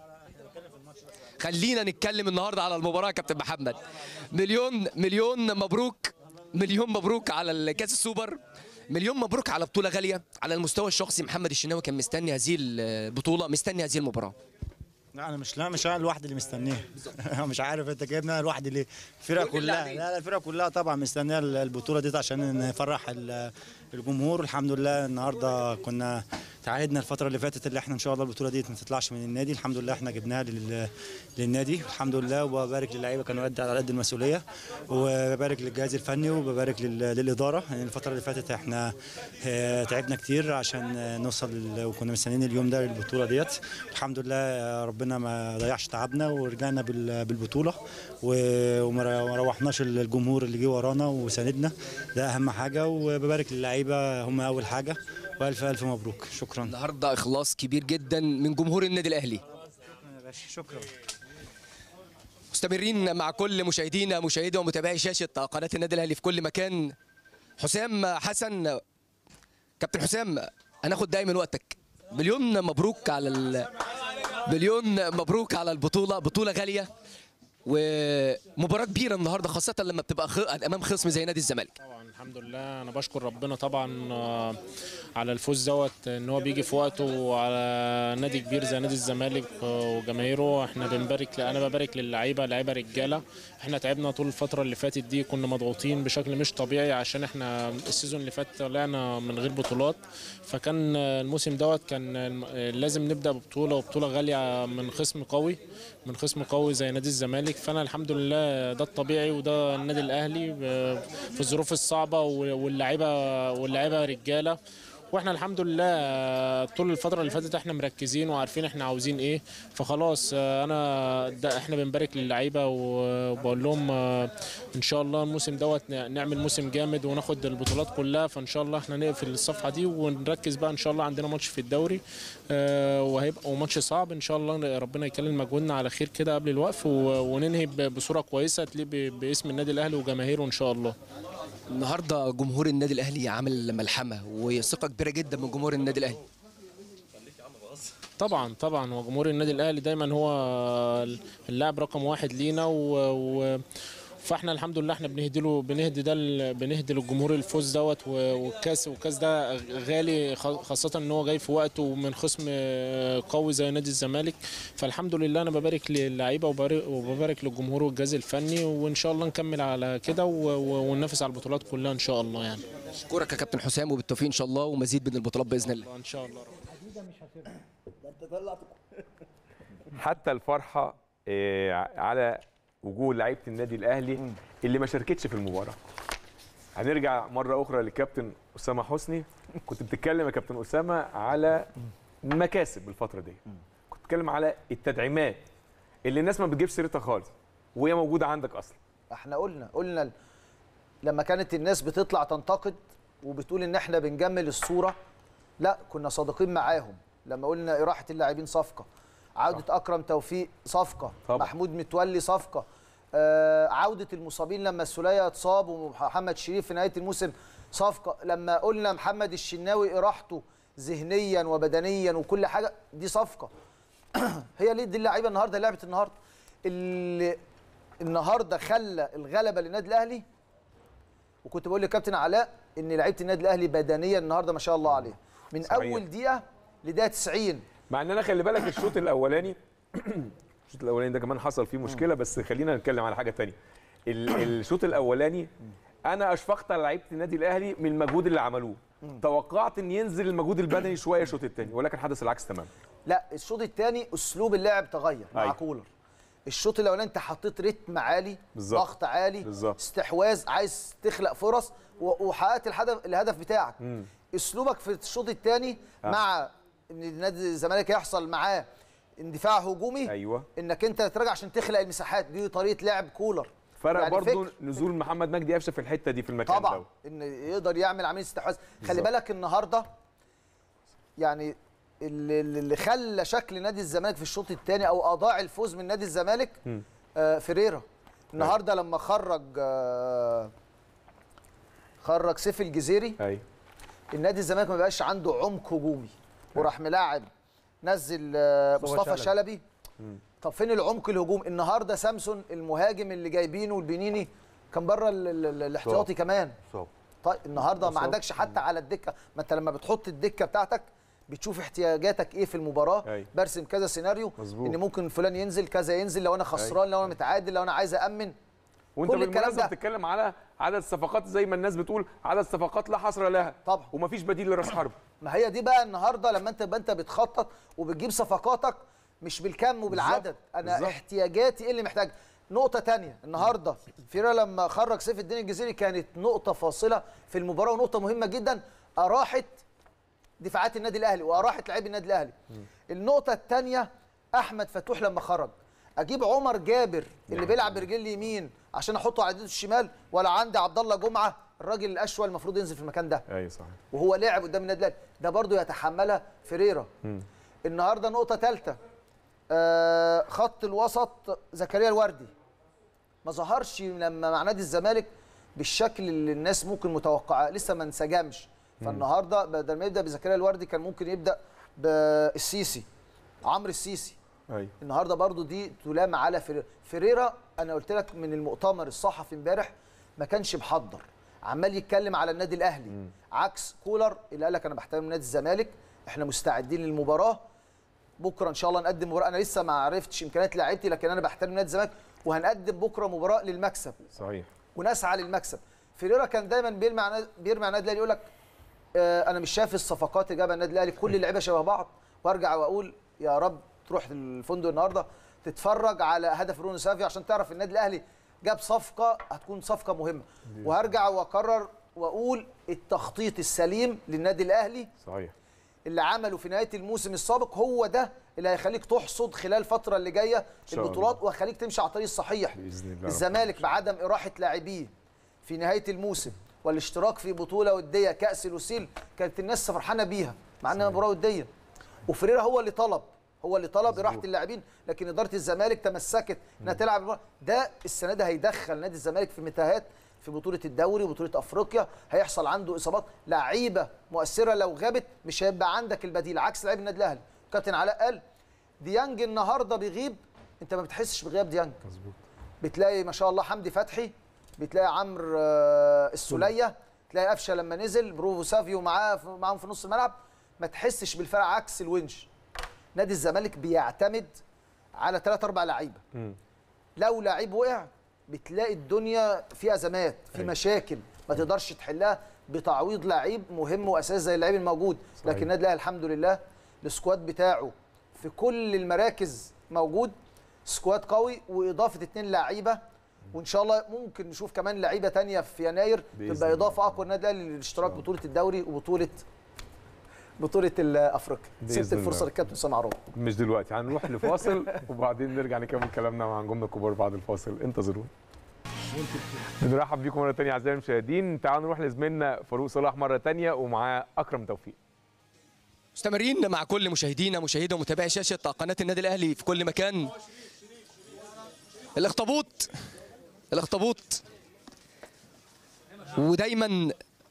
خلينا نتكلم النهارده على المباراه يا كابتن محمد مليون مليون مبروك مليون مبروك على الكاس السوبر مليون مبروك على بطوله غاليه على المستوى الشخصي محمد الشناوي كان مستني هذه البطوله مستني هذه المباراه لا انا مش لا مش انا الواحد اللي مستنيه مش عارف انت جايبنا الواحد اللي الفرقه كل كلها اللاعبين. لا لا الفرقه كلها طبعا مستنيه البطوله دي عشان نفرح ال- الجمهور الحمد لله النهارده كنا تعهدنا الفتره اللي فاتت اللي احنا ان شاء الله البطوله دي ما تطلعش من النادي الحمد لله احنا جبناها لل- للنادي الحمد لله وببارك للعيبه كانوا قد على قد المسؤوليه وببارك للجهاز الفني وببارك لل- للاداره يعني الفتره اللي فاتت احنا آه، تعبنا كتير عشان آه، نوصل لل- وكنا مستنيين اليوم ده للبطوله ديت الحمد لله آه، ربنا ما ضيعش تعبنا ورجعنا بال- بالبطوله و- وما ر- ما روحناش الجمهور اللي جه ورانا وساندنا ده اهم حاجه وببارك للعيبه هم اول حاجه والف الف مبروك شكرا النهارده اخلاص كبير جدا من جمهور النادي الاهلي شكرا مستمرين مع كل مشاهدينا مشاهدي ومتابعي شاشه قناه النادي الاهلي في كل مكان حسام حسن كابتن حسام هناخد دايما وقتك مليون مبروك على ال... مليون مبروك على البطوله بطوله غاليه ومباراه كبيره النهارده خاصه لما بتبقى خ... امام خصم زي نادي الزمالك طبعا الحمد لله انا بشكر ربنا طبعا آه، على الفوز دوت ان هو بيجي في وقته وعلى نادي كبير زي نادي الزمالك آه، وجماهيره احنا بنبارك انا ببارك للعيبه لعيبه رجاله احنا تعبنا طول الفتره اللي فاتت دي كنا مضغوطين بشكل مش طبيعي عشان احنا السيزون اللي فات طلعنا من غير بطولات فكان آه، الموسم دوت كان آه، لازم نبدا ببطوله وبطوله غاليه من خصم قوي من خصم قوي زي نادي الزمالك فانا الحمد لله ده الطبيعي وده النادي الاهلي ب- في الظروف الصعبه واللعيبه واللعيبه رجاله واحنا الحمد لله طول الفتره اللي فاتت احنا مركزين وعارفين احنا عاوزين ايه فخلاص آه، انا ده احنا بنبارك للعيبه وبقول لهم آه، ان شاء الله الموسم دوت ن- نعمل موسم جامد وناخد البطولات كلها فان شاء الله احنا نقفل الصفحه دي ونركز بقى ان شاء الله عندنا ماتش في الدوري آه، وهيبقى ماتش صعب ان شاء الله ربنا يكلم مجهودنا على خير كده قبل الوقف و- وننهي ب- بصوره كويسه تليق ب- باسم النادي الاهلي وجماهيره ان شاء الله النهارده جمهور النادي الاهلي عامل ملحمه وثقه كبيره جدا من جمهور النادي الاهلي طبعا طبعا وجمهور النادي الاهلي دايما هو اللاعب رقم واحد لينا و... و... فاحنا الحمد لله احنا بنهدي له بنهدي ده ال- بنهدي للجمهور الفوز دوت و- والكاس والكاس ده غالي خ- خاصه ان هو جاي في وقته من خصم قوي زي نادي الزمالك فالحمد لله انا ببارك للعيبه وببارك, وببارك للجمهور والجهاز الفني وان شاء الله نكمل على كده و- و- وننافس على البطولات كلها ان شاء الله يعني اشكرك يا كابتن حسام وبالتوفيق ان شاء الله ومزيد من البطولات باذن الله ان شاء الله حتى الفرحه آه، على وجوه لعيبه النادي الاهلي اللي ما شاركتش في المباراه هنرجع مره اخرى لكابتن اسامه حسني كنت بتتكلم يا كابتن اسامه على مكاسب الفتره دي كنت بتتكلم على التدعيمات اللي الناس ما بتجيبش سيرتها خالص وهي موجوده عندك اصلا احنا قلنا قلنا ال- لما كانت الناس بتطلع تنتقد وبتقول ان احنا بنجمل الصوره لا كنا صادقين معاهم لما قلنا اراحه اللاعبين صفقه عوده اكرم توفيق صفقه طبعا. محمود متولي صفقه آه عوده المصابين لما السوليه اتصاب ومحمد شريف في نهايه الموسم صفقه لما قلنا محمد الشناوي اراحته ذهنيا وبدنيا وكل حاجه دي صفقه هي ليه دي اللعيبه النهارده اللي لعبت النهارده اللي النهارده خلى الغلبه للنادي الاهلي وكنت بقول لكابتن علاء ان لعيبه النادي الاهلي بدنيا النهارده ما شاء الله عليها من صحيح. اول دقيقه لدقيقه 90 مع ان انا خلي بالك الشوط الاولاني الشوط الاولاني ده كمان حصل فيه مشكله بس خلينا نتكلم على حاجه تانية ال- الشوط الاولاني انا اشفقت على لعيبه النادي الاهلي من المجهود اللي عملوه توقعت ان ينزل المجهود البدني شويه الشوط الثاني ولكن حدث العكس تماما لا الشوط الثاني اسلوب اللعب تغير مع أيوة. كولر الشوط الاولاني انت حطيت رتم عالي بالظبط. ضغط عالي بالظبط. استحواذ عايز تخلق فرص و- وحققت الهدف الهدف بتاعك مم. اسلوبك في الشوط الثاني آه. مع ان نادي الزمالك يحصل معاه اندفاع هجومي ايوه انك انت تراجع عشان تخلق المساحات دي طريقه لعب كولر فرق يعني برضو فكر. نزول محمد مجدي قفشه في الحته دي في المكان طبعا ده ان يقدر يعمل عمليه استحواذ خلي بالظبط. بالك النهارده يعني اللي, اللي خلى شكل نادي الزمالك في الشوط الثاني او اضاع الفوز من نادي الزمالك مم. آه فيريرا النهارده لما خرج آه خرج سيف الجزيري ايوه النادي الزمالك ما بقاش عنده عمق هجومي وراح ملاعب نزل آه مصطفى مصطفى شلبي. شلبي طب فين العمق الهجوم النهارده سامسون المهاجم اللي جايبينه البنيني كان بره ال- ال- ال- الاحتياطي كمان صعب طيب النهارده ما مصاب. عندكش حتى على الدكه ما انت لما بتحط الدكه بتاعتك بتشوف احتياجاتك ايه في المباراه أيوة. برسم كذا سيناريو مظبوط. ان ممكن فلان ينزل كذا ينزل لو انا خسران لو انا متعادل لو انا عايز امن وانت كل الكلام بالمناسبه ده. بتتكلم على عدد صفقات زي ما الناس بتقول عدد صفقات لا حصر لها طبعا ومفيش بديل لراس حرب ما هي دي بقى النهارده لما انت يبقى انت بتخطط وبتجيب صفقاتك مش بالكم وبالعدد انا بالظبط. احتياجاتي ايه اللي محتاج نقطة تانية النهارده فيرا لما خرج سيف الدين الجزيري كانت نقطة فاصلة في المباراة ونقطة مهمة جدا أراحت دفاعات النادي الأهلي وأراحت لاعبي النادي الأهلي. النقطة الثانية أحمد فتوح لما خرج أجيب عمر جابر اللي بيلعب برجل اليمين عشان أحطه على ايده الشمال ولا عندي عبد الله جمعة الراجل الأشول المفروض ينزل في المكان ده ايوه صحيح وهو لاعب قدام النادي الاهلي ده برضو يتحملها فيريرا مم. النهارده نقطه ثالثه آه خط الوسط زكريا الوردي ما ظهرش لما مع نادي الزمالك بالشكل اللي الناس ممكن متوقعاه لسه ما انسجمش فالنهارده بدل ما يبدا بزكريا الوردي كان ممكن يبدا بالسيسي عمرو السيسي ايوه النهارده برضو دي تلام على فريرا فريرا انا قلت لك من المؤتمر الصحفي امبارح ما كانش محضر عمال يتكلم على النادي الاهلي عكس كولر اللي قال لك انا بحترم نادي الزمالك احنا مستعدين للمباراه بكره ان شاء الله نقدم مباراه انا لسه ما عرفتش امكانيات لعيبتي لكن انا بحترم نادي الزمالك وهنقدم بكره مباراه للمكسب صحيح ونسعى للمكسب فيريرا كان دايما بيرمي على بيرمي على النادي الاهلي يقول لك آه انا مش شايف الصفقات اللي جابها النادي الاهلي كل اللعيبه شبه بعض وارجع واقول يا رب تروح الفندق النهارده تتفرج على هدف رونو سافي عشان تعرف النادي الاهلي جاب صفقه هتكون صفقه مهمه وهرجع واكرر واقول التخطيط السليم للنادي الاهلي صحيح اللي عمله في نهايه الموسم السابق هو ده اللي هيخليك تحصد خلال الفتره اللي جايه شاء البطولات وهيخليك تمشي على الطريق الصحيح باذن الله الزمالك بعدم إراحة لاعبيه في نهاية الموسم والاشتراك في بطولة ودية كأس لوسيل كانت الناس فرحانة بيها مع انها مباراة ودية وفريرا هو اللي طلب هو اللي طلب إراحة اللاعبين لكن إدارة الزمالك تمسكت انها تلعب المباراة. ده السنة ده هيدخل نادي الزمالك في متاهات في بطولة الدوري وبطولة أفريقيا هيحصل عنده إصابات لعيبة مؤثرة لو غابت مش هيبقى عندك البديل عكس لعيب النادي الأهلي كابتن علاء قال ديانج النهارده بيغيب انت ما بتحسش بغياب ديانج مظبوط بتلاقي ما شاء الله حمدي فتحي بتلاقي عمرو آه، السوليه تلاقي قفشه لما نزل بروفو سافيو معاه في- معاهم في نص الملعب ما تحسش بالفرق عكس الونش نادي الزمالك بيعتمد على ثلاث اربع لعيبه مم. لو لعيب وقع بتلاقي الدنيا فيها ازمات في أيوة. مشاكل ما تقدرش تحلها بتعويض لعيب مهم واساسي زي اللعيب الموجود صحيح. لكن النادي الاهلي الحمد لله السكواد بتاعه في كل المراكز موجود سكواد قوي واضافه اتنين لعيبه وان شاء الله ممكن نشوف كمان لعيبه تانية في يناير بإذن تبقى الله. اضافه اقوى النادي الاهلي للاشتراك بطوله الدوري وبطوله بطوله افريقيا بإذن سبت الفرصه الله. للكابتن اسامه عروض مش دلوقتي هنروح لفاصل وبعدين نرجع نكمل كلامنا مع نجومنا الكبار بعد الفاصل انتظرونا بنرحب بيكم مره ثانيه اعزائي المشاهدين تعالوا نروح لزميلنا فاروق صلاح مره ثانيه ومعاه اكرم توفيق مستمرين مع كل مشاهدينا مشاهدة ومتابعي شاشة قناة النادي الأهلي في كل مكان الاخطبوط الاخطبوط ودايما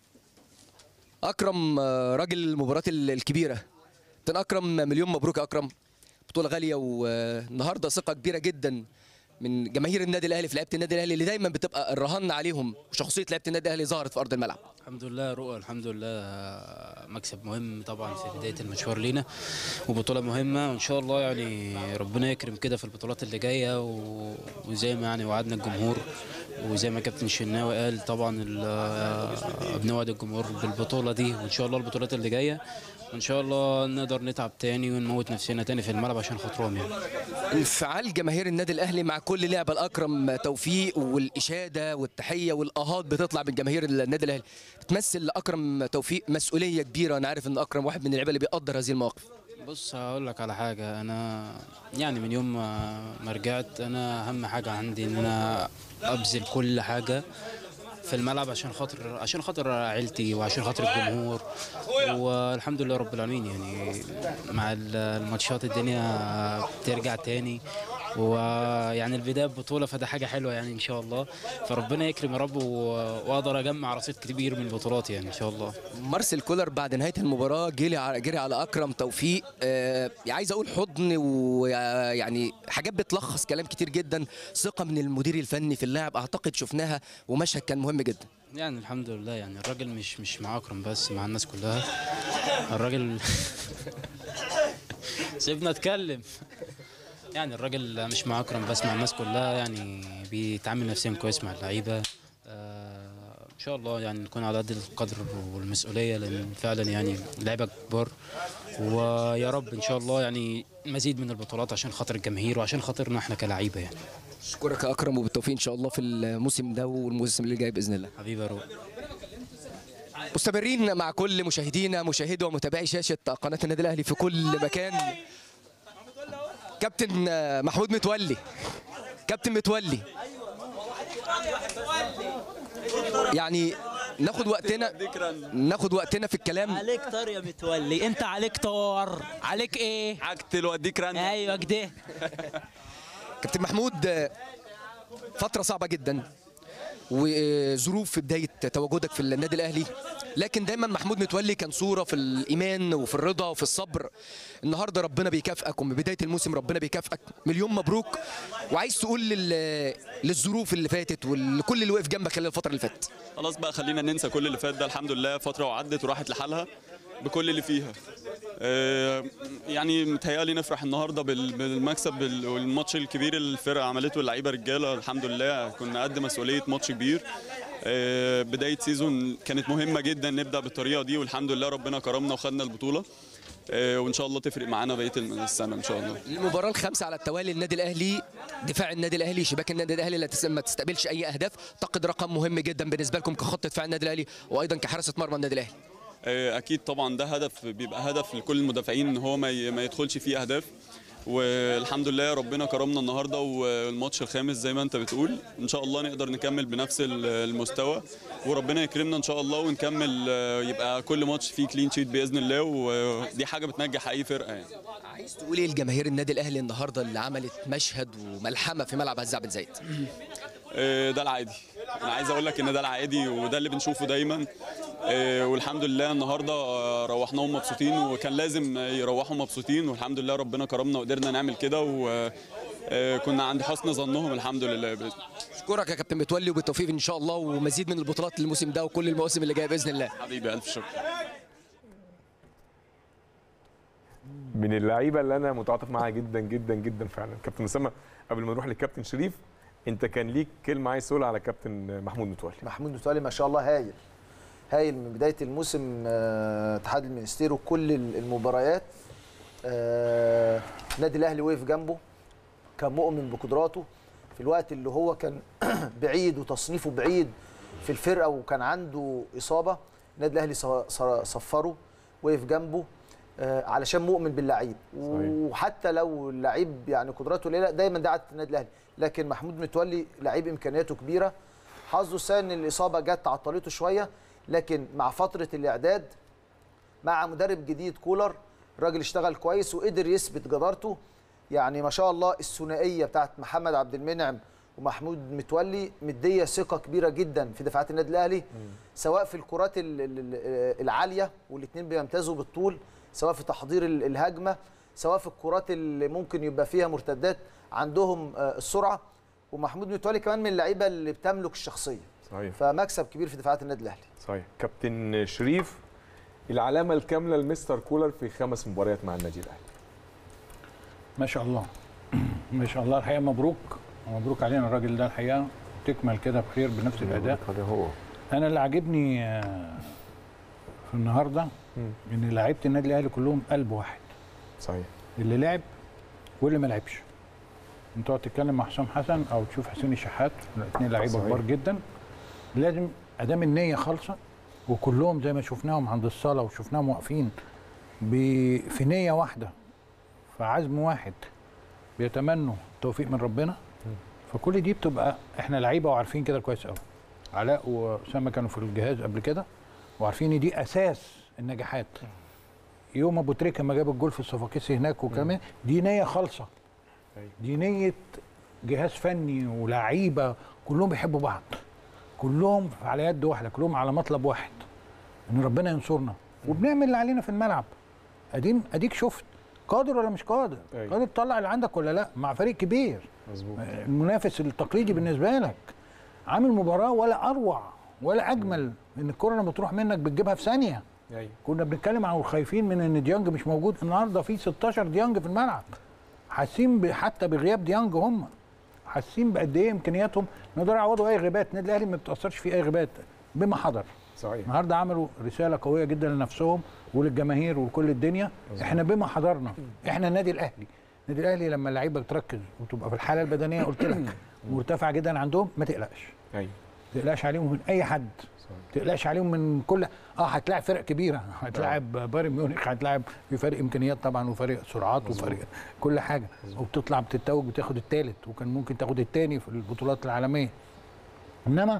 أكرم آه، راجل المباراة ال- الكبيرة كابتن أكرم مليون مبروك يا أكرم بطولة غالية والنهاردة ثقة كبيرة جدا من جماهير النادي الأهلي في لعيبة النادي الأهلي اللي دايما بتبقى الرهان عليهم وشخصية لعيبة النادي الأهلي ظهرت في أرض الملعب الحمد لله رؤى الحمد لله مكسب مهم طبعا في بدايه المشوار لينا وبطوله مهمه وان شاء الله يعني ربنا يكرم كده في البطولات اللي جايه و- وزي ما يعني وعدنا الجمهور وزي ما كابتن شناوي قال طبعا ال- بنوعد الجمهور بالبطوله دي وان شاء الله البطولات اللي جايه وان شاء الله نقدر نتعب تاني ونموت نفسنا تاني في الملعب عشان خاطرهم يعني انفعال جماهير النادي الاهلي مع كل لعبه الاكرم توفيق والاشاده والتحيه والاهات بتطلع من جماهير النادي الاهلي بتمثل لاكرم توفيق مسؤوليه كبيره انا عارف ان اكرم واحد من اللعيبه اللي بيقدر هذه المواقف بص هقول لك على حاجة أنا يعني من يوم ما ما رجعت أنا أهم حاجة عندي إن أنا أبذل كل حاجة في الملعب عشان خاطر عشان خاطر عيلتي وعشان خاطر الجمهور والحمد لله رب العالمين يعني مع ال- الماتشات الدنيا بترجع تاني ويعني البداية ببطولة فده حاجة حلوة يعني إن شاء الله فربنا يكرم يا رب و- وأقدر أجمع رصيد كبير من البطولات يعني إن شاء الله مارسيل كولر بعد نهايه المباراه جري على جري على اكرم توفيق آه عايز اقول حضن ويعني حاجات بتلخص كلام كتير جدا ثقه من المدير الفني في اللاعب اعتقد شفناها ومشهد كان مهم جدا يعني الحمد لله يعني الراجل مش مش مع اكرم بس مع الناس كلها الراجل سيبنا اتكلم يعني الراجل مش مع اكرم بس مع الناس كلها يعني بيتعامل نفسيا كويس مع اللعيبه آه، ان شاء الله يعني نكون على قد القدر والمسؤوليه لان فعلا يعني لعيبه كبار ويا رب ان شاء الله يعني مزيد من البطولات عشان خاطر الجماهير وعشان خاطرنا احنا كلاعيبه يعني اشكرك يا اكرم وبالتوفيق ان شاء الله في الموسم ده والموسم اللي جاي باذن الله حبيبي يا روح مستمرين مع كل مشاهدينا مشاهدي ومتابعي شاشه قناه النادي الاهلي في كل مكان كابتن آه، محمود متولي كابتن متولي يعني ناخد وقتنا ناخد وقتنا في الكلام عليك طار يا متولي انت عليك طار عليك ايه هقتل واديك رن ايوه كده كابتن محمود آه، فتره صعبه جدا وظروف في بدايه تواجدك في النادي الاهلي لكن دايما محمود متولي كان صوره في الايمان وفي الرضا وفي الصبر النهارده ربنا بيكافئك ومن بدايه الموسم ربنا بيكافئك مليون مبروك وعايز تقول لل... للظروف اللي فاتت ولكل اللي وقف جنبك خلال الفتره اللي فاتت خلاص بقى خلينا ننسى كل اللي فات ده الحمد لله فترة وعدت وراحت لحالها بكل اللي فيها آه، يعني متهيألي نفرح النهارده بال- بالمكسب بال- والماتش الكبير اللي الفرقة عملته اللعيبة رجالة الحمد لله كنا قد مسؤولية ماتش كبير آه، بداية سيزون كانت مهمة جدا نبدأ بالطريقة دي والحمد لله ربنا كرمنا وخدنا البطولة آه، وإن شاء الله تفرق معانا بقية السنة إن شاء الله المباراه الخامسه على التوالي النادي الاهلي دفاع النادي الاهلي شباك النادي الاهلي لا تس- ما تستقبلش اي اهداف اعتقد رقم مهم جدا بالنسبه لكم كخط دفاع النادي الاهلي وايضا كحراسه مرمى النادي الاهلي آه، اكيد طبعا ده هدف بيبقى هدف لكل المدافعين ان هو ما ي- ما يدخلش فيه اهداف والحمد لله ربنا كرمنا النهارده والماتش الخامس زي ما انت بتقول ان شاء الله نقدر نكمل بنفس ال- المستوى وربنا يكرمنا ان شاء الله ونكمل آه، يبقى كل ماتش فيه كلين شيت باذن الله ودي حاجه بتنجح اي فرقه يعني عايز تقول ايه لجماهير النادي الاهلي النهارده اللي عملت مشهد وملحمه في ملعب عزام بن زايد آه، ده العادي انا عايز اقول لك ان ده العادي وده اللي بنشوفه دايما آه، والحمد لله النهارده آه، روحناهم مبسوطين وكان لازم يروحوا مبسوطين والحمد لله ربنا كرمنا وقدرنا نعمل كده وكنا عند حسن ظنهم الحمد لله بإذن اشكرك يا كابتن متولي وبالتوفيق ان شاء الله ومزيد من البطولات الموسم ده وكل المواسم اللي جايه باذن الله حبيبي الف شكر من اللعيبه اللي انا متعاطف معاها جدا جدا جدا فعلا كابتن اسامه قبل ما نروح للكابتن شريف انت كان ليك كلمه عايز تقولها على كابتن محمود متولي محمود متولي ما شاء الله هايل هايل من بدايه الموسم آه، اتحاد المنستيرو كل ال- المباريات آه، النادي الاهلي وقف جنبه كان مؤمن بقدراته في الوقت اللي هو كان بعيد وتصنيفه بعيد في الفرقه وكان عنده اصابه النادي الاهلي ص- ص- صفره وقف جنبه آه، علشان مؤمن باللعيب وحتى لو اللعيب يعني قدراته قليله دايما دعت النادي الاهلي لكن محمود متولي لعيب امكانياته كبيره حظه السيء ان الاصابه جت عطلته شويه لكن مع فتره الاعداد مع مدرب جديد كولر الراجل اشتغل كويس وقدر يثبت جدارته يعني ما شاء الله الثنائيه بتاعت محمد عبد المنعم ومحمود متولي مديه ثقه كبيره جدا في دفاعات النادي الاهلي سواء في الكرات ال- ال- ال- العاليه والاثنين بيمتازوا بالطول سواء في تحضير ال- الهجمه سواء في الكرات اللي ممكن يبقى فيها مرتدات عندهم آه، السرعه ومحمود متولي كمان من اللعيبه اللي بتملك الشخصيه صحيح فمكسب كبير في دفاعات النادي الاهلي صحيح كابتن شريف العلامه الكامله لمستر كولر في خمس مباريات مع النادي الاهلي ما شاء الله ما شاء الله الحقيقه مبروك مبروك علينا الراجل ده الحقيقه تكمل كده بخير بنفس الاداء هو انا اللي عاجبني آه، في النهارده ان لعيبه النادي الاهلي كلهم قلب واحد صحيح اللي لعب واللي ما لعبش انت تقعد تتكلم مع حسام حسن او تشوف حسين الشحات الاثنين لعيبه صحيح. كبار جدا لازم ادام النيه خالصه وكلهم زي ما شفناهم عند الصلاه وشفناهم واقفين ب- في نيه واحده في عزم واحد بيتمنوا التوفيق من ربنا فكل دي بتبقى احنا لعيبه وعارفين كده كويس قوي علاء واسامه كانوا في الجهاز قبل كده وعارفين ان دي اساس النجاحات يوم ابو تريكه لما جاب الجول في الصفاقسي هناك وكمان دي نيه خالصه دي نيه جهاز فني ولاعيبه كلهم بيحبوا بعض كلهم على يد واحده كلهم على مطلب واحد ان ربنا ينصرنا وبنعمل اللي علينا في الملعب اديم اديك شفت قادر ولا مش قادر أيوة. قادر تطلع اللي عندك ولا لا مع فريق كبير مظبوط المنافس التقليدي بالنسبه لك عامل مباراه ولا اروع ولا اجمل ان الكره لما تروح منك بتجيبها في ثانيه ايوه كنا بنتكلم عن الخايفين من ان ديانج مش موجود النهارده في 16 ديانج في الملعب حاسين ب- حتى بغياب ديانج هم حاسين بقد ايه امكانياتهم يقدروا يعوضوا اي غيبات النادي الاهلي ما بتاثرش في اي غيبات بما حضر صحيح النهارده عملوا رساله قويه جدا لنفسهم وللجماهير ولكل الدنيا احنا بما حضرنا احنا النادي الاهلي النادي الاهلي لما اللعيبه بتركز وتبقى في الحاله البدنيه قلت لك مرتفعه جدا عندهم ما تقلقش ايوه ما تقلقش عليهم من اي حد ما تقلقش عليهم من كل اه هتلاعب فرق كبيره هتلاعب بايرن ميونخ هتلاعب في فرق امكانيات طبعا وفرق سرعات وفرق كل حاجه وبتطلع بتتوج بتاخد الثالث وكان ممكن تاخد الثاني في البطولات العالميه انما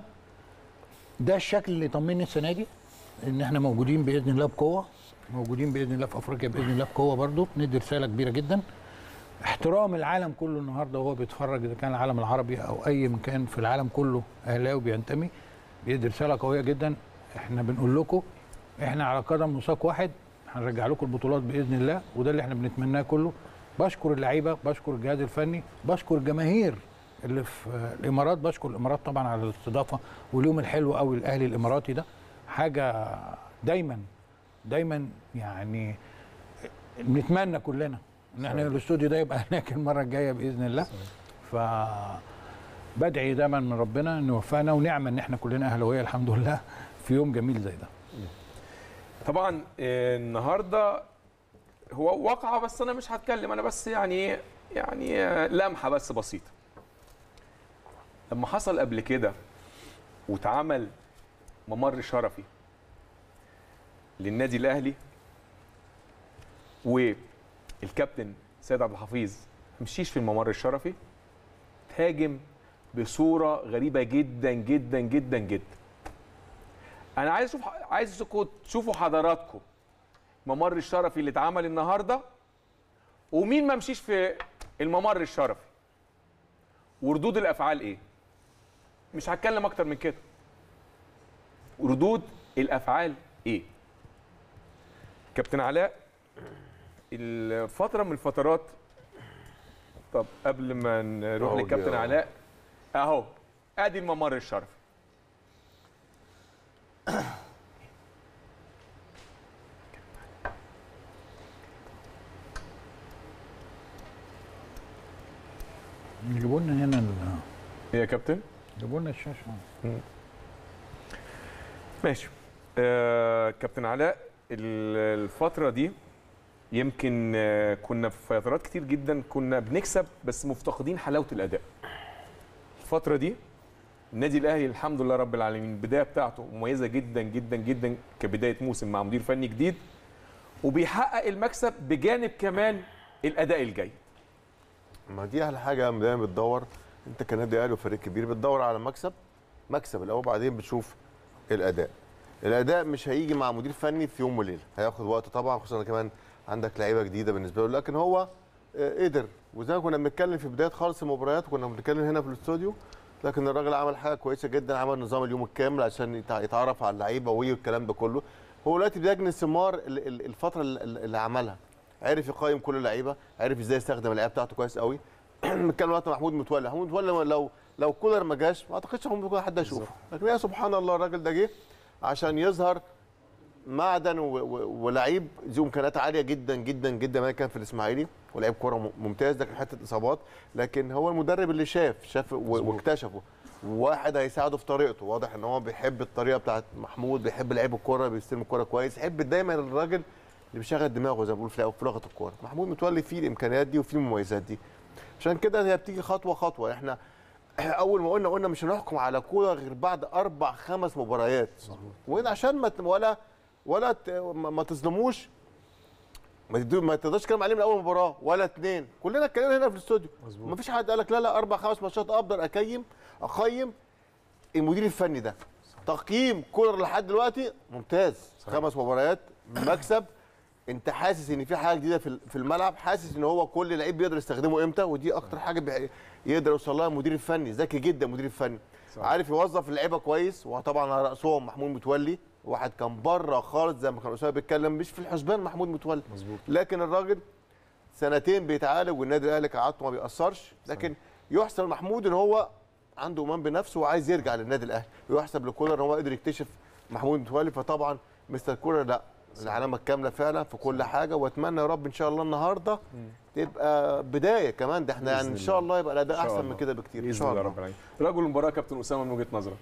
ده الشكل اللي يطمني السنه دي ان احنا موجودين باذن الله بقوه موجودين باذن الله في افريقيا باذن الله بقوه برضو ندي رساله كبيره جدا احترام العالم كله النهارده وهو بيتفرج اذا كان العالم العربي او اي مكان في العالم كله اهلاوي بينتمي بيدي رساله قويه جدا احنا بنقول لكم احنا على قدم وساق واحد هنرجع لكم البطولات باذن الله وده اللي احنا بنتمناه كله بشكر اللعيبه بشكر الجهاز الفني بشكر الجماهير اللي في الامارات بشكر الامارات طبعا على الاستضافه واليوم الحلو قوي الاهلي الاماراتي ده حاجه دايما دايما يعني نتمنى كلنا ان احنا صحيح. الاستوديو ده يبقى هناك المره الجايه باذن الله ف بدعي دايما من ربنا انه يوفقنا ونعمه ان احنا كلنا اهلاويه الحمد لله في يوم جميل زي ده طبعا آه، النهارده هو واقعه بس انا مش هتكلم انا بس يعني يعني آه، لمحه بس بسيطه لما حصل قبل كده واتعمل ممر شرفي للنادي الاهلي والكابتن سيد عبد الحفيظ مشيش في الممر الشرفي تهاجم بصوره غريبه جدا جدا جدا جدا انا عايز اشوف عايزكم تشوفوا حضراتكم الممر الشرفي اللي اتعمل النهارده ومين ما مشيش في الممر الشرفي وردود الافعال ايه مش هتكلم اكتر من كده ردود الافعال ايه كابتن علاء الفتره من الفترات طب قبل ما نروح أهو للكابتن دي- علاء اهو ادي الممر الشرفي يجيبوا لنا هنا ال- ايه يا كابتن يجيبوا لنا الشاشه ماشي آه كابتن علاء ال- الفترة دي يمكن آه كنا في فترات كتير جدا كنا بنكسب بس مفتقدين حلاوة الأداء الفترة دي النادي الأهلي الحمد لله رب العالمين البداية بتاعته مميزة جدا جدا جدا كبداية موسم مع مدير فني جديد وبيحقق المكسب بجانب كمان الأداء الجيد ما دي احلى حاجه دايما بتدور انت كنادي اهلي وفريق كبير بتدور على مكسب مكسب الاول بعدين بتشوف الاداء الاداء مش هيجي مع مدير فني في يوم وليله هياخد وقت طبعا خصوصا كمان عندك لعيبه جديده بالنسبه له لكن هو آه، قدر وزي ما كنا بنتكلم في بدايه خالص المباريات كنا بنتكلم هنا في الاستوديو لكن الراجل عمل حاجه كويسه جدا عمل نظام اليوم الكامل عشان يتع- يتعرف على اللعيبه والكلام ده كله هو دلوقتي بيجني ثمار ال- ال- الفتره اللي اللي عملها عرف يقيم كل اللعيبه عرف ازاي يستخدم اللعيبه بتاعته كويس قوي بنتكلم دلوقتي محمود متولي محمود متولي لو لو كولر ما جاش ما اعتقدش محمود متولي حد هيشوفه لكن يا سبحان الله الراجل ده جه عشان يظهر معدن و- و- ولعيب ذو امكانيات عاليه جدا جدا جدا ما كان في الاسماعيلي ولعيب كوره م- ممتاز لكن حته اصابات لكن هو المدرب اللي شاف شاف و- واكتشفه واحد هيساعده في طريقته واضح ان هو بيحب الطريقه بتاعت محمود بيحب لعيب الكوره بيستلم الكوره كويس يحب دايما الراجل اللي بيشغل دماغه زي ما بيقولوا في في لغه الكوره محمود متولي فيه الامكانيات دي وفيه المميزات دي عشان كده هي بتيجي خطوه خطوه احنا اول ما قلنا قلنا مش هنحكم على كوره غير بعد اربع خمس مباريات وهنا عشان ما ت- ولا ولا ت- ما ما تظلموش ما تدو- ما تقدرش تتكلم عليه من اول مباراه ولا اتنين كلنا اتكلمنا هنا في الاستوديو ما فيش حد قال لك لا لا اربع خمس ماتشات اقدر اقيم اقيم المدير الفني ده تقييم كولر لحد دلوقتي ممتاز خمس مباريات مكسب انت حاسس ان في حاجه جديده في في الملعب حاسس ان هو كل لعيب بيقدر يستخدمه امتى ودي اكتر حاجه بي- يقدر يوصل لها المدير الفني ذكي جدا المدير الفني عارف يوظف اللعيبه كويس وطبعا على راسهم محمود متولي واحد كان بره خالص زي ما كان اسامه بيتكلم مش في الحسبان محمود متولي مظبوط لكن الراجل سنتين بيتعالج والنادي الاهلي كعادته ما بيأثرش لكن يحسب لمحمود ان هو عنده ايمان بنفسه وعايز يرجع للنادي الاهلي ويحسب لكولر ان هو قدر يكتشف محمود متولي فطبعا مستر كولر لا العلامه الكامله فعلا في كل حاجه واتمنى يا رب ان شاء الله النهارده تبقى بدايه كمان ده احنا يعني ان بإذن شاء الله. الله يبقى الاداء إن شاء احسن من الله. كده بكتير ان باذن شاء الله الله رب العالمين رجل المباراه كابتن اسامه من وجهه نظرك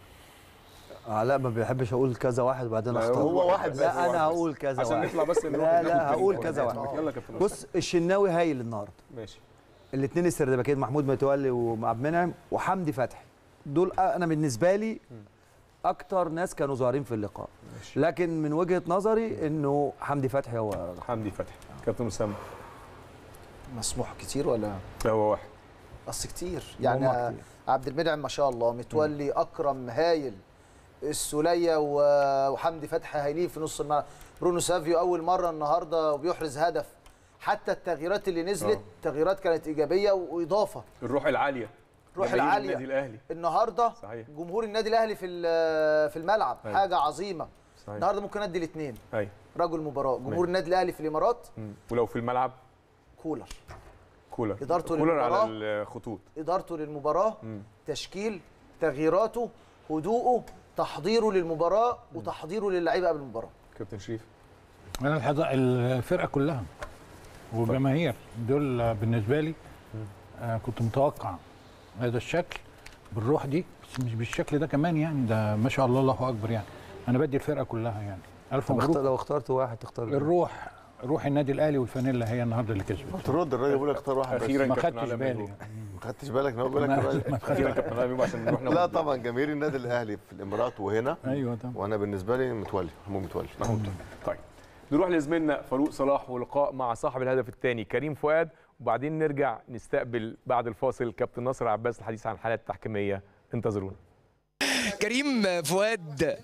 علاء ما بيحبش اقول كذا واحد وبعدين لا، اختار هو واحد بس. لا واحد انا بس. هقول كذا عشان واحد نطلع بس نروح لا ناخد لا هقول كلمة. كذا واحد يلا يا كابتن بص الشناوي هايل النهارده ماشي الاثنين السردباكين محمود متولي وعبد المنعم وحمدي فتحي دول انا بالنسبه لي اكتر ناس كانوا ظاهرين في اللقاء لكن من وجهه نظري انه حمدي فتحي هو حمدي فتحي كابتن اسامه مسموح كتير ولا هو واحد بس كتير هما يعني كتير. عبد المنعم ما شاء الله متولي اكرم هايل السوليه و- وحمدي فتحي هايلين في نص الملعب برونو سافيو اول مره النهارده وبيحرز هدف حتى التغييرات اللي نزلت تغييرات كانت ايجابيه واضافه الروح العاليه الروح جماهير العاليه النادي الاهلي النهارده صحيح. جمهور النادي الاهلي في ال- في الملعب أيوة. حاجه عظيمه صحيح. النهارده ممكن ادي الاثنين ايوه رجل مباراه جمهور ماشي. النادي الاهلي في الامارات مم. ولو في الملعب كولر كولر إدارته كولر على للمباراة. الخطوط ادارته للمباراه مم. تشكيل تغييراته هدوءه تحضيره للمباراه وتحضيره للعيبه قبل المباراه كابتن شريف انا الحض... الفرقه كلها والجماهير دول بالنسبه لي آه كنت متوقع هذا الشكل بالروح دي بس مش بالشكل ده كمان يعني ده ما شاء الله الله اكبر يعني انا بدي الفرقه كلها يعني الف طب اخت- مبروك لو اخترت واحد تختار مين؟ الروح روح النادي الاهلي والفانيلا هي النهارده اللي كسبت ترد الراجل بيقول لك اختار واحد بس. أخيراً ما كابتن خدتش علي بالي. ميدو. ما خدتش بالك ان هو بيقول لك ما- الراجل. ما خدتش. أخيراً كابتن علي ميدو عشان نروح ناخد لا بالي. طبعا جماهير النادي الاهلي في الامارات وهنا ايوه طبعا وانا بالنسبه لي متولي محمود متولي محمود طيب نروح لزميلنا فاروق صلاح ولقاء مع صاحب الهدف الثاني كريم فؤاد وبعدين نرجع نستقبل بعد الفاصل كابتن ناصر عباس الحديث عن الحالات التحكيميه انتظرونا كريم فؤاد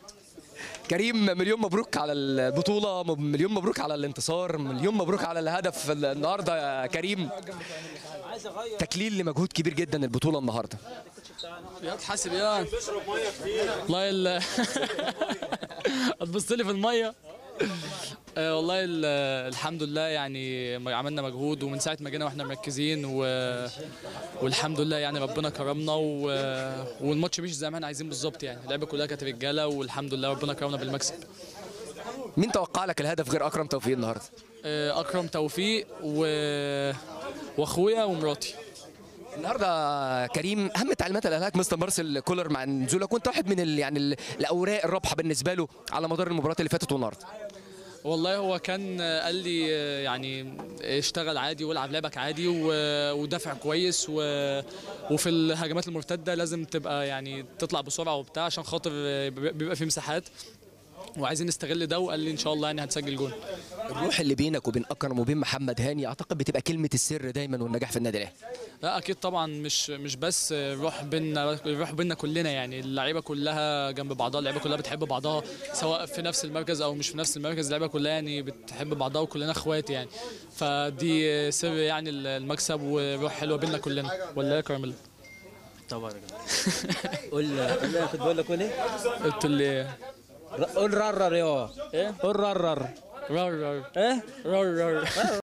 كريم مليون مبروك على البطولة مليون مبروك على الانتصار مليون مبروك على الهدف النهاردة يا كريم تكليل لمجهود كبير جدا البطولة النهاردة يا تحاسب يا والله ال هتبص لي في الميه آه والله ال- الحمد لله يعني عملنا مجهود ومن ساعه ما جينا واحنا مركزين و... والحمد لله يعني ربنا كرمنا و... والماتش مش زي ما احنا عايزين بالظبط يعني اللعبه كلها كانت رجاله والحمد لله ربنا كرمنا بالمكسب مين توقع لك الهدف غير أكرم توفيق النهاردة؟ آه اكرم توفيق و... واخويا ومراتي النهارده كريم اهم التعليمات اللي قالها لك مستر مارسيل كولر مع نزولك كنت واحد من ال يعني ال- الاوراق الرابحه بالنسبه له على مدار المباريات اللي فاتت والنهارده والله هو كان قال لي يعني اشتغل عادي والعب لعبك عادي و- ودافع كويس و... وفي الهجمات المرتده لازم تبقى يعني تطلع بسرعه وبتاع عشان خاطر بيبقى في مساحات وعايزين نستغل ده وقال لي ان شاء الله يعني هتسجل جون الروح اللي بينك وبين اكرم وبين محمد هاني اعتقد بتبقى كلمه السر دايما والنجاح في النادي الاهلي لا اكيد طبعا مش مش بس روح بينا روح بينا كلنا يعني اللعيبه كلها جنب بعضها اللعيبه كلها بتحب بعضها سواء في نفس المركز او مش في نفس المركز اللعيبه كلها يعني بتحب بعضها وكلنا اخوات يعني فدي سر يعني المكسب وروح حلوه بينا كلنا ولا إيه يا كراميل طبعا قول قول لي كنت بقول لك قول ايه؟ قلت لي قول ررر يا ايه قول ررر رر رر ايه رر رر